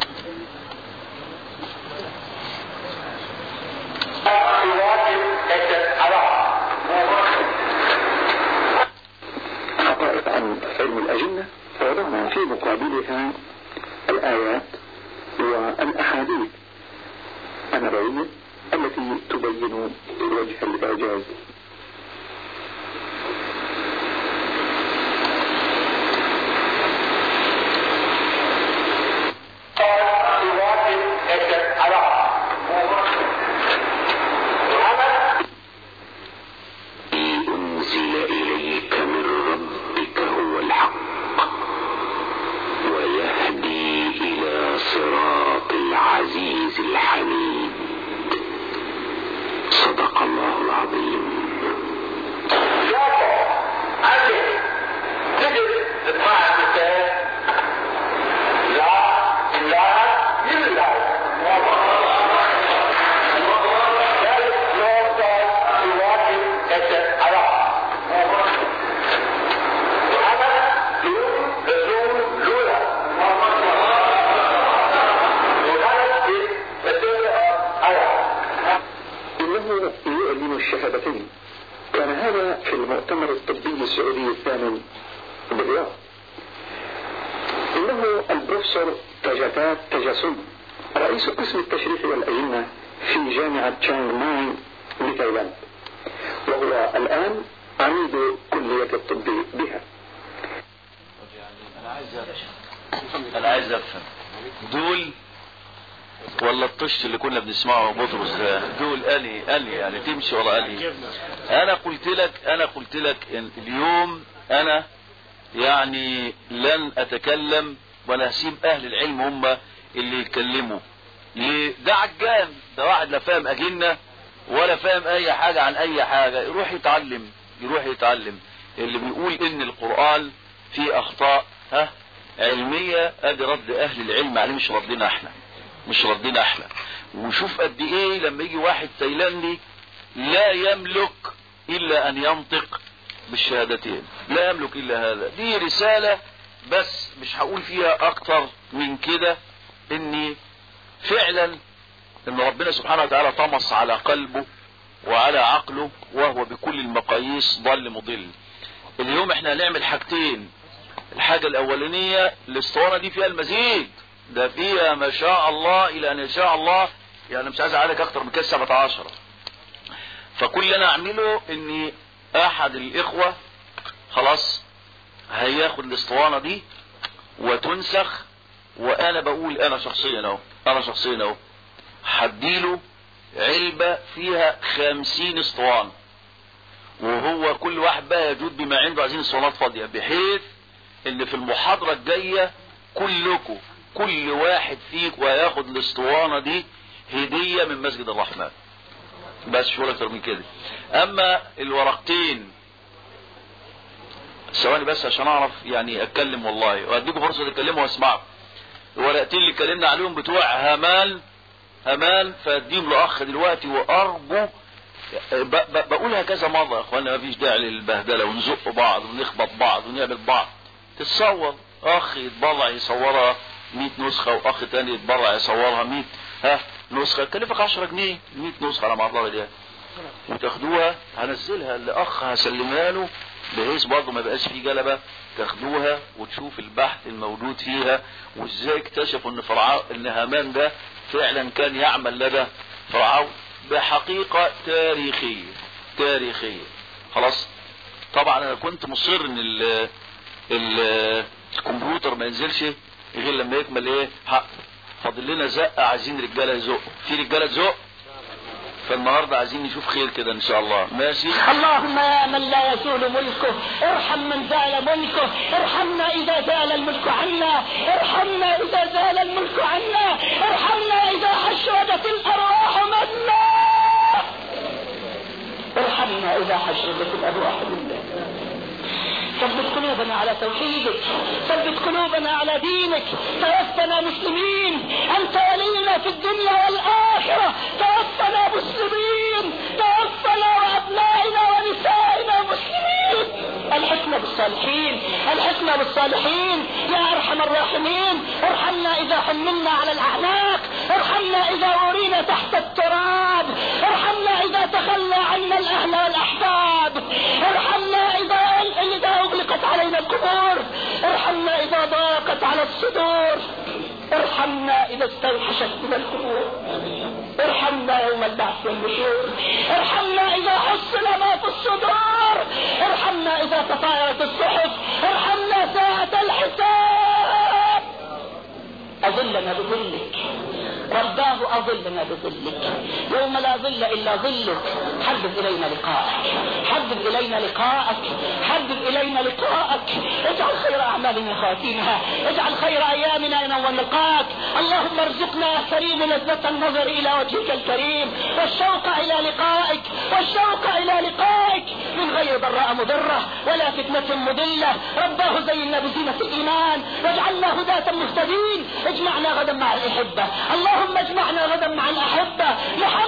حقائق عن علم الأجنة ووضعنا في مقابلها الآيات والأحاديث النبوية التي تبين وجه الإعجاز أنزل إليك من ربك هو الحق ويهدي إلى صراط العزيز الحميد السعودي الثامن بالرياض إنه البروفيسور تجاتات تجاسم رئيس قسم التشريح والأئمة في جامعة تشانغ ماي بتايلاند وهو الآن عميد كلية الطب بها انا عايز افهم انا عايز افهم دول ولا الطش اللي كنا بنسمعه بطرس ده دول اني اني يعني تمشي ورا اني انا قلت لك انا قلت لك إن اليوم انا يعني لن اتكلم ولا هسيب اهل العلم هم اللي يتكلموا ليه؟ ده عجان ده واحد لا فاهم اجنه ولا فاهم اي حاجه عن اي حاجه يروح يتعلم يروح يتعلم اللي بيقول ان القران فيه اخطاء ها علميه ادي رد اهل العلم عليه مش ردنا احنا مش ردنا احنا وشوف قد ايه لما يجي واحد تايلاندي لا يملك الا ان ينطق بالشهادتين لا يملك الا هذا دي رساله بس مش هقول فيها اكتر من كده اني فعلا ان ربنا سبحانه وتعالى طمس على قلبه وعلى عقله وهو بكل المقاييس ضل مضل اليوم احنا هنعمل حاجتين الحاجة الاولانية الاسطوانة دي فيها المزيد ده فيها ما شاء الله الى ان شاء الله يعني مش عايز اعلق اكتر من كده سبعة عشرة فكل اللي انا اعمله اني احد الاخوة خلاص هياخد الاسطوانة دي وتنسخ وانا بقول انا شخصيا اهو انا شخصيا اهو هديله علبة فيها خمسين اسطوانة وهو كل واحد بقى يجود بما عنده عايزين اسطوانات فاضية بحيث ان في المحاضرة الجاية كلكم كل واحد فيك وهياخد الاسطوانة دي هدية من مسجد الرحمن بس شو اكتر من كده اما الورقتين ثواني بس عشان اعرف يعني اتكلم والله واديكم فرصة تتكلموا واسمعوا الورقتين اللي اتكلمنا عليهم بتوع همان همان فاديهم لاخ دلوقتي وارجو ب- ب- بقولها كذا مرة يا اخوانا مفيش داعي للبهدلة ونزق بعض ونخبط بعض ونعمل بعض تتصور اخ يتبرع يصورها 100 نسخة واخ تاني يتبرع يصورها 100 ها نسخة تكلفك 10 جنيه 100 نسخة على بعضها دي وتاخدوها هنزلها لاخ هسلمها له بحيث برضه ما يبقاش فيه جلبه تاخدوها وتشوف البحث الموجود فيها وازاي اكتشفوا ان فرعون ان هامان ده فعلا كان يعمل لدى فرعون بحقيقه تاريخيه تاريخيه خلاص طبعا انا كنت مصر ان ال ال الكمبيوتر ما ينزلش غير لما يكمل ايه حق فاضل لنا زقه عايزين رجاله يزقوا في رجاله تزق فالنهارده عايزين نشوف خير كده ان شاء الله ماشي اللهم يا من لا يزول ملكه ارحم من زال ملكه ارحمنا اذا زال الملك عنا ارحمنا اذا زال الملك عنا ارحمنا اذا حشودت الارواح منا ارحمنا اذا حشودت الارواح منا ثبت قلوبنا على توحيدك ثبت قلوبنا على دينك توفنا مسلمين انت ولينا في الدنيا والاخره توفنا مسلمين توفنا وابنائنا ونسائنا مسلمين الحكمة بالصالحين الحكمة بالصالحين يا ارحم الراحمين ارحمنا اذا حملنا على الاعناق ارحمنا اذا ورينا تحت التراب ارحمنا اذا تخلى عنا الاهل والاحباب ارحمنا اذا اذا اغلقت علينا القبور ارحمنا اذا ضاقت على الصدور ارحمنا اذا استوحشت بنا القبور ارحمنا يوم البعث والنشور ارحمنا اذا حصل ما في الصدور ارحمنا اذا تطايرت الصحف ارحمنا ساعة الحساب اظلنا بظلك رباه أظلنا بظلك يوم لا ظل إلا ظلك حبب إلينا لقاءك حبب إلينا لقاءك حبب إلينا لقاءك اجعل خير أعمالنا خواتيمها اجعل خير أيامنا يوم نلقاك اللهم ارزقنا يا كريم لذة النظر إلى وجهك الكريم والشوق إلى لقائك والشوق إلى لقائك من غير ضراء مضرة ولا فتنة مضلة رباه زينا بزينة الإيمان واجعلنا هداة مهتدين اجمعنا غدا مع الأحبة اللهم اجمعنا غدا مع الأحبة محمدا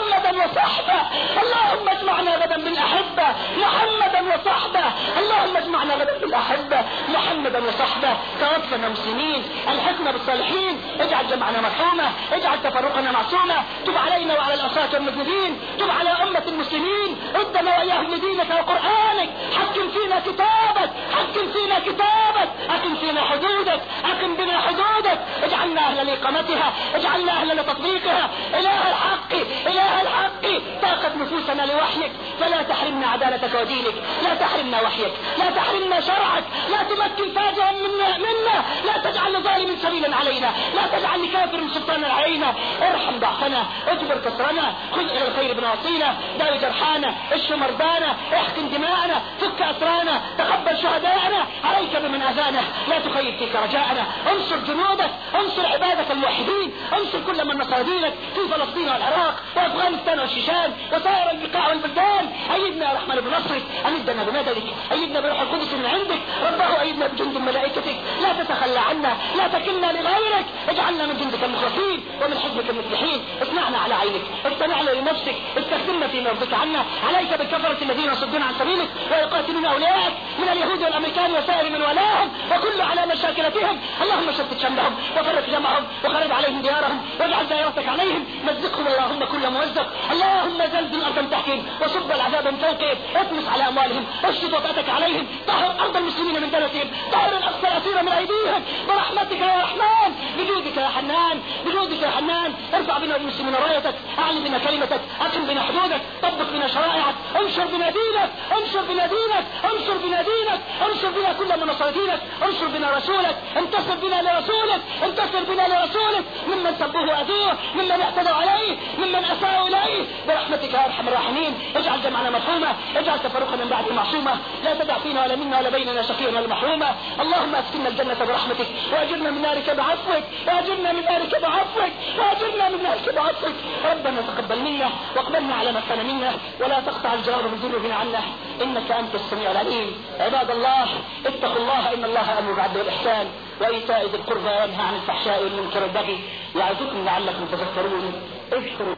وصحبه اللهم اجمعنا غدا بالاحبه محمدا وصحبه اللهم اجمعنا غدا بالاحبه محمدا وصحبه توفنا مسلمين الحكمة بالصالحين اجعل جمعنا مرحومة اجعل تفرقنا معصومة تب علينا وعلى الأصاة والمذنبين تب على أمة المسلمين ردنا وإياهم لدينك وقرآنك حكم فينا كتابك حكم فينا كتابك أقم فينا حدودك أقم بنا حدودك اجعلنا أهلا لإقامتها اجعلنا أهلا لتطبيقها إله الحق إله الحق طاقت نفوسنا لوحيك فلا تحرمنا عدالتك ودينك لا تحرمنا وحيك لا تحرمنا شرعك لا تمكن فاجرا منا, منا لا تجعل لظالم سبيلا علينا لا تجعل لكافر سلطانا علينا ارحم ضعفنا اجبر كسرنا خذ الى الخير بنواصينا داوي جرحانا اشف مرضانا احقن دماءنا فك اسرانا تقبل شهداءنا عليك بمن اذانا لا تخيب فيك رجاءنا انصر جنودك انصر عبادك الموحدين انصر كل من نصر دينك في فلسطين والعراق وافغانستان والشيشان وسائر البقاع والبلدان ايدنا يا رحمن بنصرك امدنا بمددك ايدنا بروح القدس من عندك رباه ايدنا بجند ملائكتك لا تتخلى عنا لا تكلنا لغيرك اجعلنا من جندك المخلصين ومن حزبك المفلحين اصنعنا على عينك اجتمعنا لنفسك استخدمنا في مرضك عنا عليك بالكفرة الذين يصدون عن سبيلك ويقاتلون اولياءك من اليهود والامريكان وسائر من ولاهم وكل على مشاكلتهم اللهم شتت شملهم وفرق جمعهم وخرب عليهم ديارهم واجعل دائرتك عليهم مزقهم اللهم كل موزق اللهم زلزل ارضا تحتهم وصب العذاب من فوقهم اطمس على اموالهم اشتت وطأتك عليهم طهر ارض المسلمين من دنسهم طهر الاقصى الاسير من ايديهم برحمتك يا رحمن بجودك يا حنان بجودك يا حنان ارفع بنا المسلمين رايتك اعلن بنا كلمتك اقم بنا حدودك طبق بنا شرائعك انشر بنا دينك انشر بنا دينك انشر بنا دينك انشر بنا كل من نصر دينك انشر بنا رسولك انتصر بنا لرسولك انتصر بنا لرسولك ممن سبوه واذوه ممن اعتدوا عليه ممن اساءوا اليه برحمتك يا ارحم الراحمين اجعل جمعنا مرحومه اجعل تفرقنا من بعد معصومه لا تدع فينا ولا منا ولا بيننا شقيا ولا محروما اللهم اسكننا الجنه برحمتك واجرنا من نارك بعفوك واجرنا من نارك بعفوك واجرنا من نارك بعفوك ربنا تقبل منا واقبلنا على ما كان منا ولا تقطع الجواب من ذنوبنا عنا انك انت السميع العليم عباد الله اتقوا الله ان الله امر بالعدل والاحسان وايتاء ذي القربى وينهى عن الفحشاء والمنكر والبغي يعظكم لعلكم تذكرون اذكروا